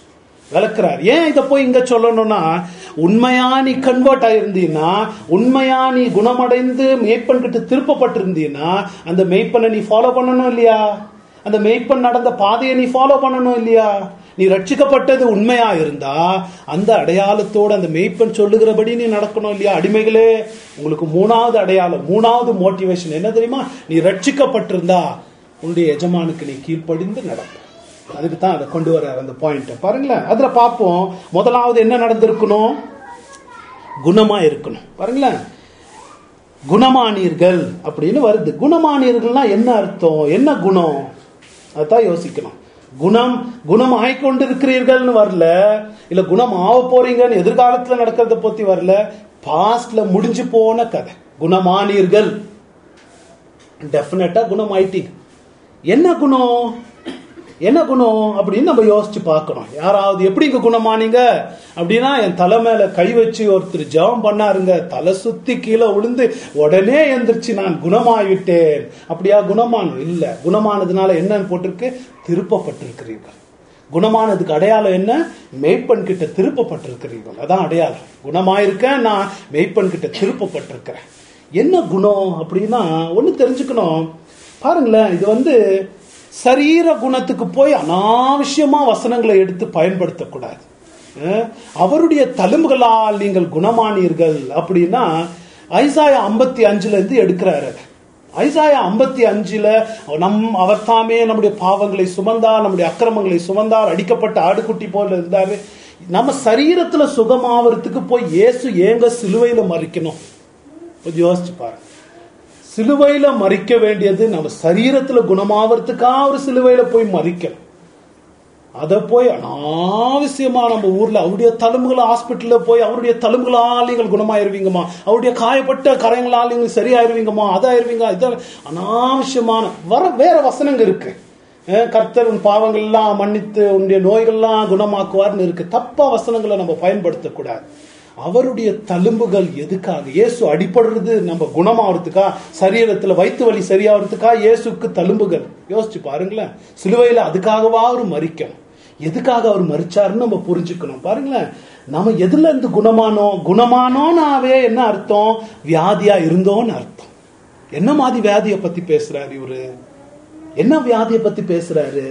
விளக்குறார் ஏன் இதை போய் இங்க சொல்லணும்னா உண்மையா நீ கன்வெர்ட் ஆயிருந்தீன்னா உண்மையா நீ குணமடைந்து மெய்ப்பன் கிட்ட திருப்பப்பட்டிருந்தீன்னா அந்த மெய்ப்பனை நீ ஃபாலோ பண்ணணும் இல்லையா அந்த மெய்ப்பன் நடந்த பாதையை நீ ஃபாலோ பண்ணணும் இல்லையா நீ ரட்சிக்கப்பட்டது உண்மையா இருந்தா அந்த அடையாளத்தோட அந்த மெய்ப்பன் சொல்லுகிறபடி நீ நடக்கணும் இல்லையா அடிமைகளே உங்களுக்கு மூணாவது அடையாளம் மூணாவது மோட்டிவேஷன் என்ன தெரியுமா நீ ரட்சிக்கப்பட்டிருந்தா உன்னுடைய எஜமானுக்கு நீ கீழ்ப்படிந்து நடப்ப அதுக்கு தான் அதை கொண்டு வர அந்த பாயிண்ட் பாருங்களேன் அதுல பார்ப்போம் முதலாவது என்ன நடந்திருக்கணும் குணமா இருக்கணும் பாருங்களேன் குணமானீர்கள் அப்படின்னு வருது குணமானீர்கள்னா என்ன அர்த்தம் என்ன குணம் அதான் யோசிக்கணும் குணம் குணம் ஆயிக்கொண்டு இருக்கிறீர்கள்னு வரல இல்ல குணம் ஆக போறீங்கன்னு எதிர்காலத்துல நடக்கிறத பத்தி வரல பாஸ்ட்ல முடிஞ்சு போன கதை குணமானீர்கள் டெஃபினட்டா குணம் ஆயிட்டீங்க என்ன குணம் என்ன குணம் அப்படின்னு நம்ம யோசிச்சு பார்க்கணும் யாராவது எப்படி இங்க குணமானீங்க அப்படின்னா என் தலை மேல கை வச்சு ஒருத்தர் ஜெபம் பண்ணாருங்க தலை சுத்தி கீழே விழுந்து உடனே எந்திரிச்சு நான் குணமாயிவிட்டேன் அப்படியா குணமானது இல்ல குணமானதுனால என்னன்னு போட்டிருக்கு திருப்பப்பட்டிருக்கிறீர்கள் குணமானதுக்கு அடையாளம் என்ன மெய்ப்பன் கிட்ட திருப்பப்பட்டிருக்கிறீர்கள் அதான் அடையாளம் குணமாயிருக்கேன் நான் மெய்ப்பன் கிட்ட திருப்பப்பட்டிருக்கிறேன் என்ன குணம் அப்படின்னா ஒண்ணு தெரிஞ்சுக்கணும் பாருங்களேன் இது வந்து சரீர குணத்துக்கு போய் அனாவசியமா வசனங்களை எடுத்து பயன்படுத்தக்கூடாது அஹ், அவருடைய தழும்புகளால் நீங்கள் குணமானீர்கள் அப்படின்னா ஐசாயா ஐம்பத்தி அஞ்சுல இருந்து எடுக்கிறாரு அதை. ஐசாயா ஐம்பத்தி அஞ்சுல நம் அவர் தாமே நம்முடைய பாவங்களை சுமந்தார் நம்முடைய அக்கிரமங்களை சுமந்தார் அடிக்கப்பட்ட ஆடுகுட்டி போல இருந்தாரு நம்ம சரீரத்துல சுகமாவறதுக்கு போய் இயேசு ஏங்க சிலுவையில மறிக்கணும் கொஞ்சம் யோசிச்சு பாருங்க சிலுவையில மறிக்க வேண்டியது நம்ம சரீரத்துல குணமாவறதுக்கா ஒரு சிலுவையில போய் மறிக்கணும் அத போய் அனாவசியமா நம்ம ஊர்ல அவருடைய தழும்புகள் ஹாஸ்பிட்டல்ல போய் அவருடைய தழும்புகளால் நீங்கள் குணமாயிருவீங்கம்மா அவருடைய காயப்பட்ட கரைங்களால் நீங்கள் சரியாயிருவீங்கம்மா அதாயிருவீங்க இத அனாவசியமான வர வேற வசனங்க இருக்கு அஹ் கர்த்தர் உன் பாவங்கள் எல்லாம் மன்னித்து உன்னுடைய நோய்கள்லாம் குணமாக்குவார்னு இருக்கு தப்பா வசனங்களை நம்ம பயன்படுத்தக்கூடாது அவருடைய தழும்புகள் எதுக்காக இயேசு அடிபடுறது நம்ம குணமாகறதுக்கா சரீரத்துல வயிற்று வலி சரியாகிறதுக்கா இயேசுக்கு தழும்புகள் யோசிச்சு பாருங்களேன் சிலுவையில அதுக்காகவா அவர் மறிக்கணும் எதுக்காக அவர் மறிச்சாருன்னு நம்ம புரிஞ்சுக்கணும் பாருங்களேன் நம்ம எதுல இருந்து குணமானோம் குணமானோனாவே என்ன அர்த்தம் வியாதியா இருந்தோன்னு அர்த்தம் என்ன மாதிரி வியாதியை பத்தி பேசுறாரு இவரு என்ன வியாதியை பத்தி பேசுறாரு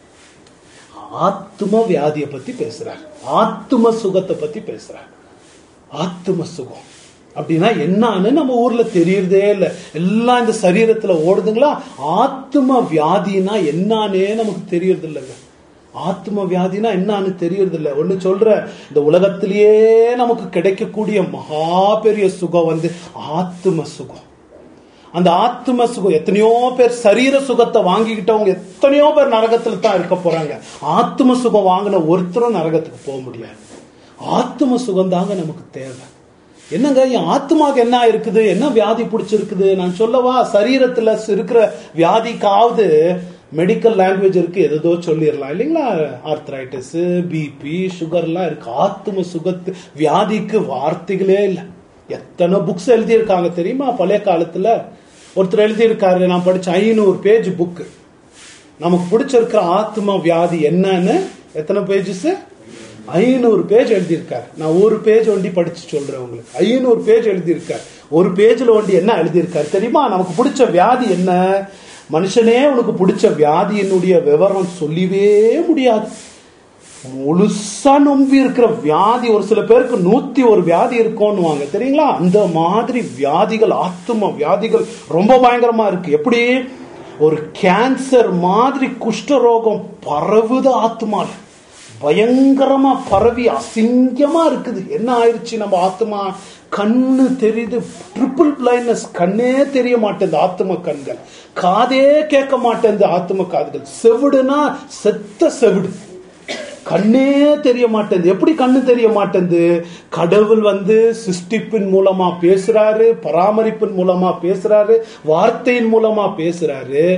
ஆத்தும வியாதியை பத்தி பேசுறாரு ஆத்தும சுகத்தை பத்தி பேசுறாரு ஆத்தும சுகம் அப்படின்னா என்னன்னு நம்ம ஊர்ல தெரியறதே இல்ல எல்லாம் இந்த சரீரத்துல ஓடுதுங்களா ஆத்தும வியாதினா என்னன்னே நமக்கு தெரியறது இல்லைங்க ஆத்ம வியாதினா என்னன்னு தெரியறது இல்ல ஒண்ணு சொல்ற இந்த உலகத்திலேயே நமக்கு கிடைக்கக்கூடிய மகா பெரிய சுகம் வந்து ஆத்தும சுகம் அந்த ஆத்தும சுகம் எத்தனையோ பேர் சரீர சுகத்தை வாங்கிக்கிட்டவங்க எத்தனையோ பேர் நரகத்துல தான் இருக்க போறாங்க ஆத்தும சுகம் வாங்கின ஒருத்தரும் நரகத்துக்கு போக முடியாது ஆத்தும சுகம் தாங்க நமக்கு தேவை என்னங்க என் ஆத்மாக்கு என்ன இருக்குது என்ன வியாதி பிடிச்சிருக்குது நான் சொல்லவா சரீரத்துல இருக்கிற வியாதிக்காவது மெடிக்கல் லாங்குவேஜ் இருக்கு எதோ சொல்லிடலாம் இல்லைங்களா ஆர்த்ரைட்டிஸ் பிபி சுகர்லாம் இருக்கு ஆத்தும சுகத்து வியாதிக்கு வார்த்தைகளே இல்லை எத்தனை புக்ஸ் எழுதியிருக்காங்க தெரியுமா பழைய காலத்துல ஒருத்தர் எழுதியிருக்காரு நான் படிச்ச ஐநூறு பேஜ் புக்கு நமக்கு பிடிச்சிருக்கிற ஆத்ம வியாதி என்னன்னு எத்தனை பேஜஸ் ஐநூறு பேஜ் எழுதியிருக்காரு நான் ஒரு பேஜ் ஒண்டி படிச்சு சொல்றேன் உங்களுக்கு ஐநூறு பேஜ் எழுதியிருக்காரு ஒரு பேஜ்ல ஒண்டி என்ன எழுதியிருக்காரு தெரியுமா நமக்கு பிடிச்ச வியாதி என்ன மனுஷனே உனக்கு பிடிச்ச வியாதியினுடைய விவரம் சொல்லவே முடியாது முழுசா நம்பி இருக்கிற வியாதி ஒரு சில பேருக்கு நூத்தி ஒரு வியாதி இருக்கும்னுவாங்க தெரியுங்களா அந்த மாதிரி வியாதிகள் ஆத்தும வியாதிகள் ரொம்ப பயங்கரமா இருக்கு எப்படி ஒரு கேன்சர் மாதிரி குஷ்டரோகம் பரவுது ஆத்துமால பயங்கரமா பரவி அசிங்கமா இருக்குது என்ன ஆயிடுச்சு நம்ம ஆத்மா கண்ணு தெரியுது ட்ரிபிள் பிளைண்ட்னஸ் கண்ணே தெரிய மாட்டேங்குது ஆத்ம கண்கள் காதே கேட்க மாட்டேங்குது ஆத்ம காதுகள் செவிடுனா செத்த செவிடு கண்ணே தெரிய மாட்டேங்குது எப்படி கண்ணு தெரிய மாட்டேங்குது கடவுள் வந்து சிருஷ்டிப்பின் மூலமா பேசுறாரு பராமரிப்பின் மூலமா பேசுறாரு வார்த்தையின் மூலமா பேசுறாரு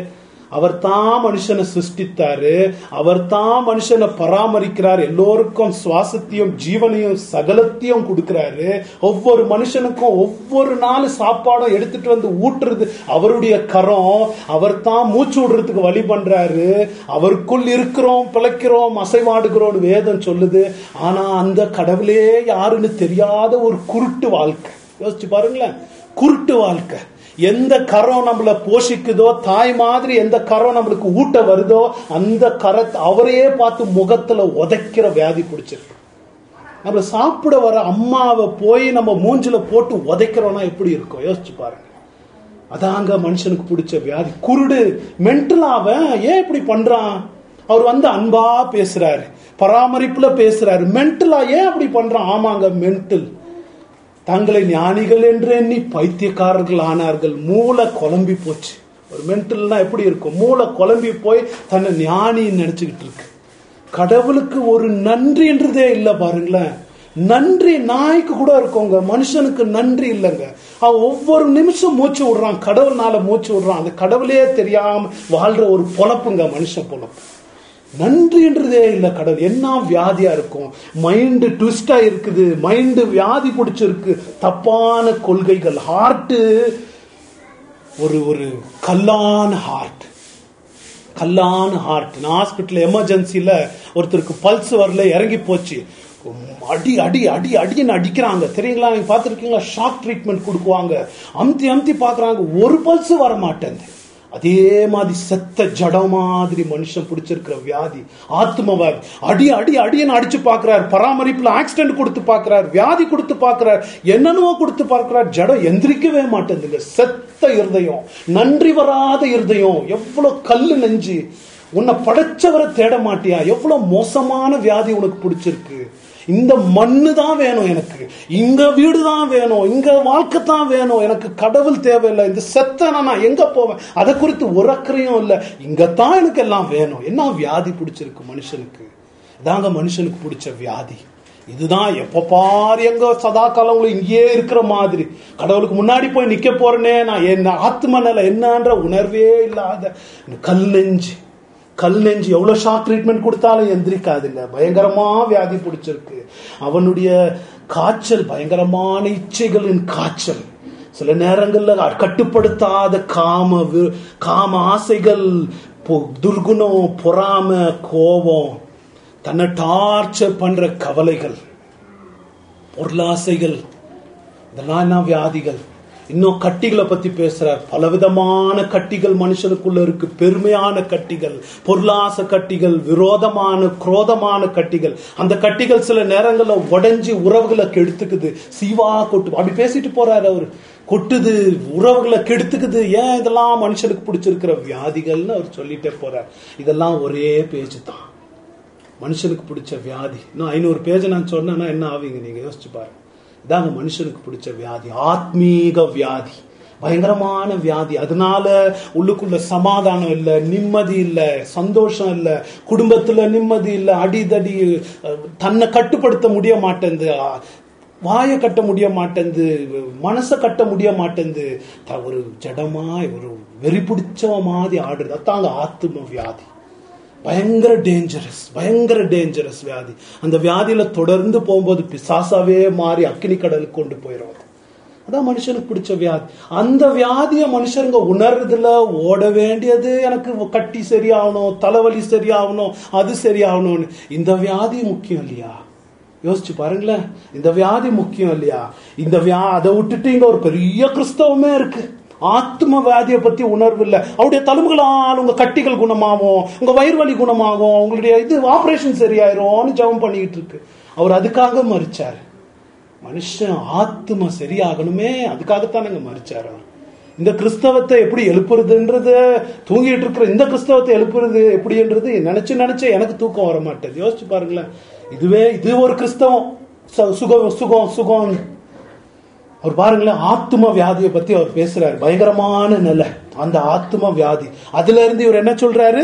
அவர் தான் மனுஷனை சிருஷ்டித்தாரு அவர் தான் மனுஷனை பராமரிக்கிறார் எல்லோருக்கும் சுவாசத்தையும் ஜீவனையும் சகலத்தையும் கொடுக்கிறாரு ஒவ்வொரு மனுஷனுக்கும் ஒவ்வொரு நாள் சாப்பாடும் எடுத்துட்டு வந்து ஊட்டுறது அவருடைய கரம் அவர் தான் மூச்சு விடுறதுக்கு வழி பண்றாரு அவருக்குள் இருக்கிறோம் பிழைக்கிறோம் அசைவாடுகிறோம் வேதம் சொல்லுது ஆனா அந்த கடவுளே யாருன்னு தெரியாத ஒரு குருட்டு வாழ்க்கை யோசிச்சு பாருங்களேன் குருட்டு வாழ்க்கை எந்த கரம் நம்மள போஷிக்குதோ தாய் மாதிரி எந்த கரம் நம்மளுக்கு ஊட்ட வருதோ அந்த கரத்தை அவரையே பார்த்து முகத்துல உதைக்கிற வியாதி பிடிச்சிருக்கு நம்மள சாப்பிட வர அம்மாவை போய் நம்ம மூஞ்சில போட்டு உதைக்கிறோம்னா எப்படி இருக்கும் யோசிச்சு பாருங்க அதாங்க மனுஷனுக்கு பிடிச்ச வியாதி குருடு மென்டல் அவன் ஏன் இப்படி பண்றான் அவர் வந்து அன்பா பேசுறாரு பராமரிப்புல பேசுறாரு மென்டலா ஏன் அப்படி பண்றான் ஆமாங்க மென்டல் தங்களை ஞானிகள் என்று எண்ணி பைத்தியக்காரர்கள் ஆனார்கள் மூளை குழம்பி போச்சு ஒரு மென்டல்னா எப்படி இருக்கும் மூளை குழம்பி போய் தன்னை ஞானின்னு நினைச்சுக்கிட்டு இருக்கு கடவுளுக்கு ஒரு நன்றின்றதே இல்லை பாருங்களேன் நன்றி நாய்க்கு கூட இருக்கோங்க மனுஷனுக்கு நன்றி இல்லைங்க அவன் ஒவ்வொரு நிமிஷம் மூச்சு விடுறான் கடவுள்னால மூச்சு விடுறான் அந்த கடவுளே தெரியாம வாழ்ற ஒரு பொழப்புங்க மனுஷன் பொழப்பு நன்றின்றதே இல்லை கடவுள் என்ன வியாதியா இருக்கும் மைண்டு ட்விஸ்டா இருக்குது மைண்டு வியாதி பிடிச்சிருக்கு தப்பான கொள்கைகள் ஹார்ட்டு ஒரு ஒரு கல்லான ஹார்ட் கல்லான ஹார்ட் நான் ஹாஸ்பிட்டல் எமர்ஜென்சில ஒருத்தருக்கு பல்ஸ் வரல இறங்கி போச்சு அடி அடி அடி அடின்னு அடிக்கிறாங்க தெரியுங்களா நீங்க பார்த்துருக்கீங்களா ஷாக் ட்ரீட்மெண்ட் கொடுக்குவாங்க அமுத்தி அமுத்தி பார்க்கறாங்க ஒரு பல்ஸ் வர மாட்டேங்குது அதே மாதிரி செத்த ஜடம் மாதிரி மனுஷன் பிடிச்சிருக்கிற வியாதி ஆத்மவாதி அடி அடி அடின்னு அடிச்சு பார்க்கறாரு பராமரிப்புல ஆக்சிடென்ட் கொடுத்து பார்க்கறாரு வியாதி கொடுத்து பார்க்கறாரு என்னென்னவோ கொடுத்து பார்க்கறாரு ஜடம் எந்திரிக்கவே மாட்டேங்குதுங்க செத்த இருதயம் நன்றி வராத இருதயம் எவ்வளவு கல்லு நெஞ்சு உன்னை படைச்சவரை தேட மாட்டியா எவ்வளவு மோசமான வியாதி உனக்கு பிடிச்சிருக்கு இந்த மண்ணு தான் வேணும் எனக்கு இங்க வீடு தான் வேணும் இங்க வாழ்க்கை தான் வேணும் எனக்கு கடவுள் தேவையில்லை இந்த செத்தனை நான் எங்க போவேன் அதை குறித்து ஒரு அக்கறையும் இல்லை இங்கத்தான் எனக்கு எல்லாம் வேணும் என்ன வியாதி பிடிச்சிருக்கு மனுஷனுக்கு இதாங்க மனுஷனுக்கு பிடிச்ச வியாதி இதுதான் எப்ப பாரு எங்க சதா காலங்களும் இங்கேயே இருக்கிற மாதிரி கடவுளுக்கு முன்னாடி போய் நிக்க போறேனே நான் என்ன ஆத்ம நிலை என்னன்ற உணர்வே இல்லாத கல் நெஞ்சு கல் நெஞ்சு எவ்வளவு ஷாக் ட்ரீட்மெண்ட் கொடுத்தாலும் எந்திரிக்காதுங்க பயங்கரமா வியாதி பிடிச்சிருக்கு அவனுடைய காய்ச்சல் பயங்கரமான இச்சைகளின் காய்ச்சல் சில நேரங்கள்ல கட்டுப்படுத்தாத காம வி- காம ஆசைகள் பொ- துர்குணம் பொறாம கோபம் தன்னை டார்ச்சர் பண்ற கவலைகள் பொருளாசைகள் இதெல்லாம் என்ன வியாதிகள் இன்னும் கட்டிகளை பத்தி பேசுறார் பலவிதமான கட்டிகள் மனுஷனுக்குள்ள இருக்கு பெருமையான கட்டிகள் பொருளாச கட்டிகள் விரோதமான குரோதமான கட்டிகள் அந்த கட்டிகள் சில நேரங்கள்ல உடைஞ்சு உறவுகளை கெடுத்துக்குது சீவா கொட்டு அப்படி பேசிட்டு போறாரு அவர் கொட்டுது உறவுகளை கெடுத்துக்குது ஏன் இதெல்லாம் மனுஷனுக்கு பிடிச்சிருக்கிற வியாதிகள்னு அவர் சொல்லிட்டே போறார் இதெல்லாம் ஒரே பேச்சு தான் மனுஷனுக்கு பிடிச்ச வியாதி இன்னும் ஐநூறு பேஜ் நான் சொன்னேன்னா என்ன ஆவீங்க நீங்க யோசிச்சு பாருங்க இதாங்க மனுஷனுக்கு பிடிச்ச வியாதி ஆத்மீக வியாதி பயங்கரமான வியாதி அதனால உள்ளுக்குள்ள சமாதானம் இல்லை நிம்மதி இல்லை சந்தோஷம் இல்லை குடும்பத்துல நிம்மதி இல்லை அடிதடி அஹ், தன்னை கட்டுப்படுத்த முடிய மாட்டேங்குது அஹ், வாயை கட்ட முடிய மாட்டேங்குது மனசை கட்ட முடிய மாட்டேங்குது த- ஒரு ஜடமாய் ஒரு வெறி பிடிச்சவ மாதிரி ஆடுறது அதாங்க ஆத்ம வியாதி பயங்கர டேஞ்சரஸ் பயங்கர டேஞ்சரஸ் வியாதி அந்த வியாதியில தொடர்ந்து போகும்போது பிசாசாவே மாறி அக்கினி கடலுக்கு கொண்டு போயிடும் அது. அதான் மனுஷனுக்கு பிடிச்ச வியாதி அந்த வியாதிய மனுஷருங்க உணர்றதுல ஓட வேண்டியது எனக்கு கட்டி சரியாகணும் தலைவலி சரியாகணும் அது சரியாகணும்னு இந்த வியாதி முக்கியம் இல்லையா யோசிச்சு பாருங்களேன் இந்த வியாதி முக்கியம் இல்லையா இந்த வியா அதை விட்டுட்டு இங்க ஒரு பெரிய கிறிஸ்தவமே இருக்கு ஆத்ம வியாதியை பத்தி உணர்வு இல்லை அவருடைய தழும்புகளால் உங்க கட்டிகள் குணமாகும் உங்க வயிறு வலி குணமாகும் உங்களுடைய இது ஆபரேஷன் சரியாயிரும்னு ஜெபம் பண்ணிக்கிட்டு இருக்கு அவர் அதுக்காக மறிச்சாரு மனுஷன் ஆத்ம சரியாகணுமே அதுக்காகத்தானங்க மறிச்சாரு அவர். இந்த கிறிஸ்தவத்தை எப்படி எழுப்புறதுன்றது தூங்கிட்டு இருக்கிற இந்த கிறிஸ்தவத்தை எழுப்புறது எப்படின்றது நினைச்சு நினைச்சு எனக்கு தூக்கம் வர மாட்டேது யோசிச்சு பாருங்களேன் இதுவே இது ஒரு கிறிஸ்தவம் சு- சுகம் சுகம் சுகம் அவர் பாருங்களேன் ஆத்ம வியாதியை பத்தி அவர் பேசுறாரு பயங்கரமான நிலை அந்த ஆத்ம வியாதி அதுல இருந்து இவர் என்ன சொல்றாரு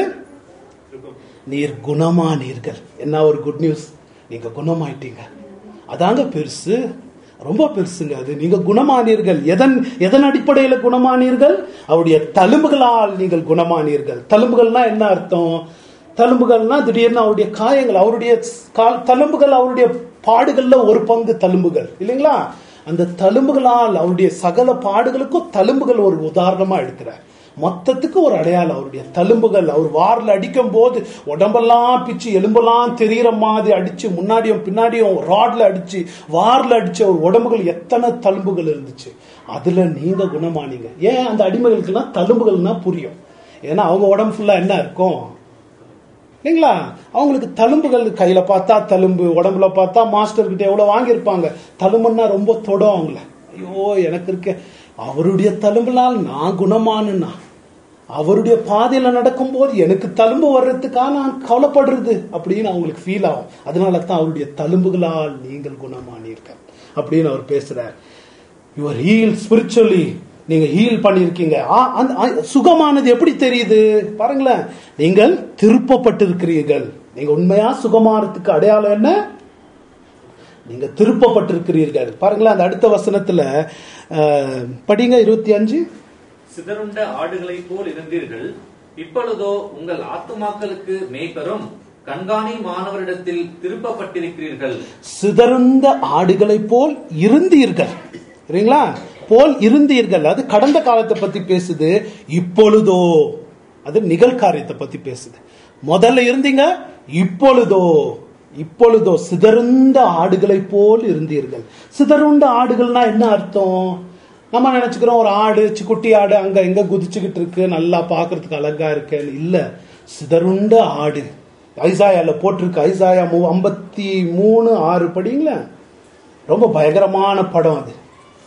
நீர் குணமானீர்கள் என்ன ஒரு குட் நியூஸ் நீங்க குணமாயிட்டீங்க அதாங்க பெருசு ரொம்ப பெருசுங்க அது நீங்க குணமானீர்கள் எதன் எதன் அடிப்படையில குணமானீர்கள் அவருடைய தழும்புகளால் நீங்கள் குணமானீர்கள் தழும்புகள்னா என்ன அர்த்தம் தழும்புகள்னா திடீர்னு அவருடைய காயங்கள் அவருடைய கால் தழும்புகள் அவருடைய பாடுகள்ல ஒரு பங்கு தழும்புகள் இல்லைங்களா அந்த தழும்புகளால் அவருடைய சகல பாடுகளுக்கும் தழும்புகள் ஒரு உதாரணமா எடுக்கிறார் மொத்தத்துக்கு ஒரு அடையாளம் அவருடைய தழும்புகள் அவர் வாரில் அடிக்கும் போது உடம்பெல்லாம் பிச்சு எலும்பெல்லாம் தெரிகிற மாதிரி அடிச்சு முன்னாடியும் பின்னாடியும் ராட்ல அடிச்சு வாரில் அடிச்சு அவர் உடம்புகள் எத்தனை தழும்புகள் இருந்துச்சு அதுல நீங்க குணமானீங்க ஏன் அந்த அடிமைகளுக்கெல்லாம் தழும்புகள்னா புரியும் ஏன்னா அவங்க உடம்பு ஃபுல்லா என்ன இருக்கும் இல்லைங்களா அவங்களுக்கு தழும்புகள் கையில பார்த்தா தழும்பு உடம்புல பார்த்தா மாஸ்டர் கிட்ட எவ்வளவு வாங்கியிருப்பாங்க தழும்புன்னா ரொம்ப தொடும் அவங்கள ஐயோ எனக்கு இருக்க அவருடைய தழும்புனால் நான் குணமானுன்னா அவருடைய பாதையில நடக்கும்போது எனக்கு தழும்பு வர்றதுக்காக நான் கவலைப்படுறது அப்படின்னு அவங்களுக்கு ஃபீல் ஆகும் அதனால தான் அவருடைய தழும்புகளால் நீங்கள் குணமானீர்கள் அப்படின்னு அவர் பேசுறார் யுவர் ஹீல் ஸ்பிரிச்சுவலி நீங்க ஹீல் பண்ணிருக்கீங்க ஆ- அந்த ஆ- சுகமானது எப்படி தெரியுது பாருங்களேன் நீங்கள் திருப்பப்பட்டிருக்கிறீர்கள் நீங்க உண்மையா சுகமானதுக்கு அடையாளம் என்ன நீங்க திருப்பப்பட்டிருக்கிறீர்கள் பாருங்களேன் அந்த அடுத்த வசனத்துல அஹ், படிங்க இருபத்தி அஞ்சு சிதறுண்ட ஆடுகளைப் போல் இருந்தீர்கள் இப்பொழுதோ உங்கள் ஆத்துமாக்களுக்கு மேய்ப்பரும் கண்காணி மாணவரிடத்தில் திருப்பப்பட்டிருக்கிறீர்கள் சிதறுந்த ஆடுகளைப் போல் இருந்தீர்கள் சரிங்களா போல் இருந்தீர்கள் அது கடந்த காலத்தை பத்தி பேசுது இப்பொழுதோ அது நிகழ்காரியத்தை பத்தி பேசுது முதல்ல இருந்தீங்க இப்பொழுதோ இப்பொழுதோ சிதறுந்த ஆடுகளைப் போல் இருந்தீர்கள் சிதறுண்ட ஆடுகள்னா என்ன அர்த்தம் நம்ம நினைச்சுக்கிறோம் ஒரு ஆடு சி- குட்டி ஆடு அங்க இங்க குதிச்சுக்கிட்டு இருக்கு நல்லா பார்க்கிறதுக்கு அழகா இருக்கேன்னு இல்ல சிதறுண்ட ஆடு ஐசாயால போட்டிருக்கு ஐசாயா மூ- ஐம்பத்தி மூணு ஆறு படிங்களேன் ரொம்ப பயங்கரமான படம் அது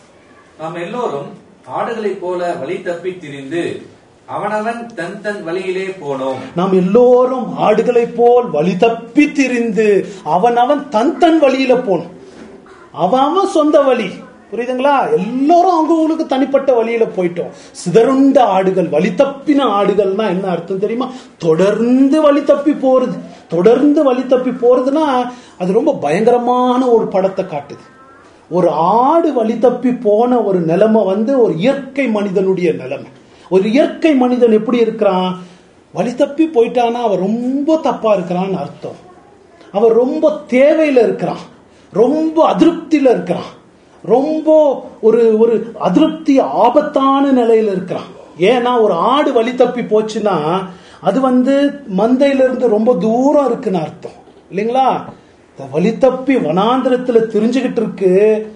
நாம் எல்லோரும் ஆடுகளைப் போல வழி தப்பித் திரிந்து அவனவன் தன் தன் வழியிலே போனோம் நாம் எல்லோரும் ஆடுகளைப் போல் வழி தப்பி திரிந்து அவன் அவன் தன் தன் வழியில போனான் அவன் அவன் சொந்த வழி புரியுதுங்களா எல்லாரும் அவங்களுக்கு தனிப்பட்ட வழியில போயிட்டோம் சிதறுண்ட ஆடுகள் வழி தப்பின ஆடுகள்னா என்ன அர்த்தம் தெரியுமா தொடர்ந்து வழி தப்பி போறது தொடர்ந்து வழி தப்பி போறதுன்னா அது ரொம்ப பயங்கரமான ஒரு படத்தை காட்டுது ஒரு ஆடு வழி தப்பி போன ஒரு நிலைமை வந்து ஒரு இயற்கை மனிதனுடைய நிலைமை ஒரு இயற்கை மனிதன் எப்படி இருக்கிறான் வழி தப்பி போயிட்டானா அவன் ரொம்ப தப்பா இருக்கிறான்னு அர்த்தம் அவன் ரொம்ப தேவையில இருக்கிறான் ரொம்ப அதிருப்தியில இருக்கிறான் ரொம்ப ஒரு ஒரு அதிருப்தி ஆபத்தான நிலையில இருக்கிறான் ஏன்னா ஒரு ஆடு வழி தப்பி போச்சுன்னா அது வந்து மந்தையில இருந்து ரொம்ப தூரம் இருக்குன்னு அர்த்தம் இல்லைங்களா இந்த வழி தப்பி வனாந்திரத்துல தெரிஞ்சுக்கிட்டு இருக்கு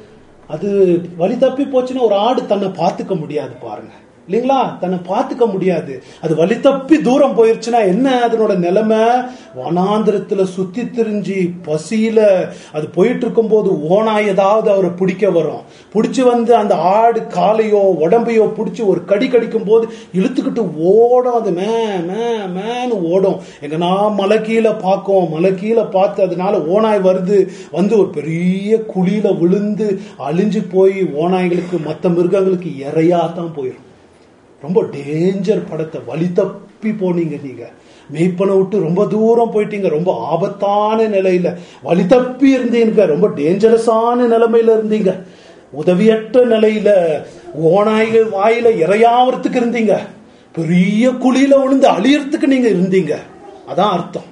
அது வழி தப்பி போச்சுன்னா ஒரு ஆடு தன்னை பார்த்துக்க முடியாது பாருங்க இல்லைங்களா தன்னை பார்த்துக்க முடியாது அது வழி தப்பி தூரம் போயிருச்சுன்னா என்ன அதனோட நிலைமை வனாந்திரத்துல சுத்தி திரிஞ்சு பசியில அது போயிட்டு இருக்கும்போது ஓனாய் ஏதாவது அவரை பிடிக்க வரும் பிடிச்சு வந்து அந்த ஆடு காலையோ உடம்பையோ பிடிச்சி ஒரு கடி கடிக்கும் போது இழுத்துக்கிட்டு ஓடும் அது மே மே மேன்னு ஓடும் எங்கன்னா மலை கீழே பார்க்கும் மலை கீழே பார்த்து அதனால ஓனாய் வருது வந்து ஒரு பெரிய குழியில விழுந்து அழிஞ்சு போய் ஓநாய்களுக்கு மற்ற மிருகங்களுக்கு இறையா தான் போயிடும் ரொம்ப டேஞ்சர் படத்தை வழி தப்பி போனீங்க நீங்க மெய்ப்பனை விட்டு ரொம்ப தூரம் போயிட்டீங்க ரொம்ப ஆபத்தான நிலையில வழி தப்பி இருந்தீங்க ரொம்ப டேஞ்சரஸான நிலைமையில இருந்தீங்க உதவியற்ற நிலையில ஓநாய்கள் வாயில இறையாவறதுக்கு இருந்தீங்க பெரிய குழியில விழுந்து அழியறதுக்கு நீங்க இருந்தீங்க அதான் அர்த்தம்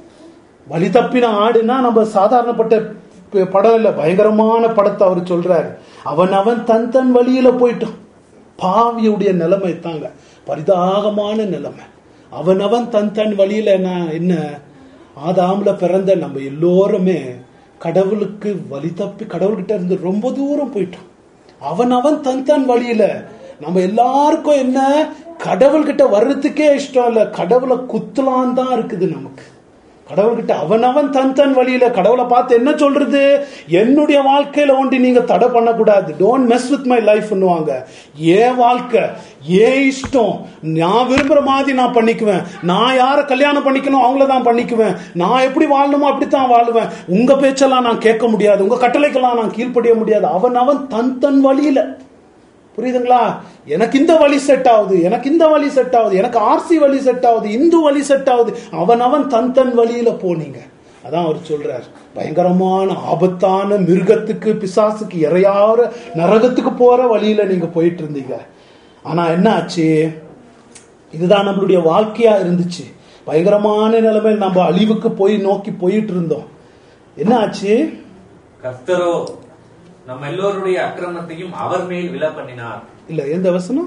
வழி தப்பின ஆடுனா நம்ம சாதாரணப்பட்ட ப- படம் இல்ல பயங்கரமான படத்தை அவர் சொல்றாரு அவன் அவன் தன் தன் வழியில போயிட்டான் பாவியுடைய நிலைமை தாங்க பரிதாகமான நிலைமை அவன் அவன் தன் தன் வழியில என்ன என்ன ஆதாம்ல பிறந்த நம்ம எல்லோருமே கடவுளுக்கு வழி தப்பி கடவுள்கிட்ட இருந்து ரொம்ப தூரம் போயிட்டோம் அவன் அவன் தன் தன் வழியில நம்ம எல்லாருக்கும் என்ன கடவுள்கிட்ட வர்றதுக்கே இஷ்டம் இல்ல கடவுளை குத்தலாம் தான் இருக்குது நமக்கு கடவுள்கிட்ட அவனவன் தன் தன் வழியில கடவுளை பார்த்து என்ன சொல்றது என்னுடைய வாழ்க்கையில ஒண்டி நீங்க தடை பண்ணக்கூடாது don't mess with my life பண்ணுவாங்க ஏன் வாழ்க்கை ஏன் இஷ்டம் நான் விரும்புற மாதிரி நான் பண்ணிக்குவேன் நான் யாரை கல்யாணம் பண்ணிக்கணும் அவங்கள தான் பண்ணிக்குவேன் நான் எப்படி வாழணுமோ அப்படித்தான் வாழுவேன் உங்க பேச்செல்லாம் நான் கேட்க முடியாது உங்க கட்டளைக்கெல்லாம் நான் கீழ்ப்படிய முடியாது அவன் அவன் தன் தன் வழியில புரியுதுங்களா எனக்கு இந்த வழி செட் ஆகுது எனக்கு இந்த வழி செட் ஆகுது எனக்கு ஆர்சி வழி செட் ஆகுது இந்து வழி செட் ஆகுது அவன் அவன் தன் தன் வழியில போனீங்க அதான் அவர் சொல்றார் பயங்கரமான ஆபத்தான மிருகத்துக்கு பிசாசுக்கு இறையாற நரகத்துக்கு போற வழியில நீங்க போயிட்டு இருந்தீங்க ஆனா என்ன ஆச்சு இதுதான் நம்மளுடைய வாழ்க்கையா இருந்துச்சு பயங்கரமான நிலைமை நம்ம அழிவுக்கு போய் நோக்கி போயிட்டு இருந்தோம் என்ன ஆச்சு கர்த்தரோ நம்ம எல்லோருடைய அக்கிரமத்தையும் அவர் மேல் விழ பண்ணினார் இல்ல எந்த வசனம்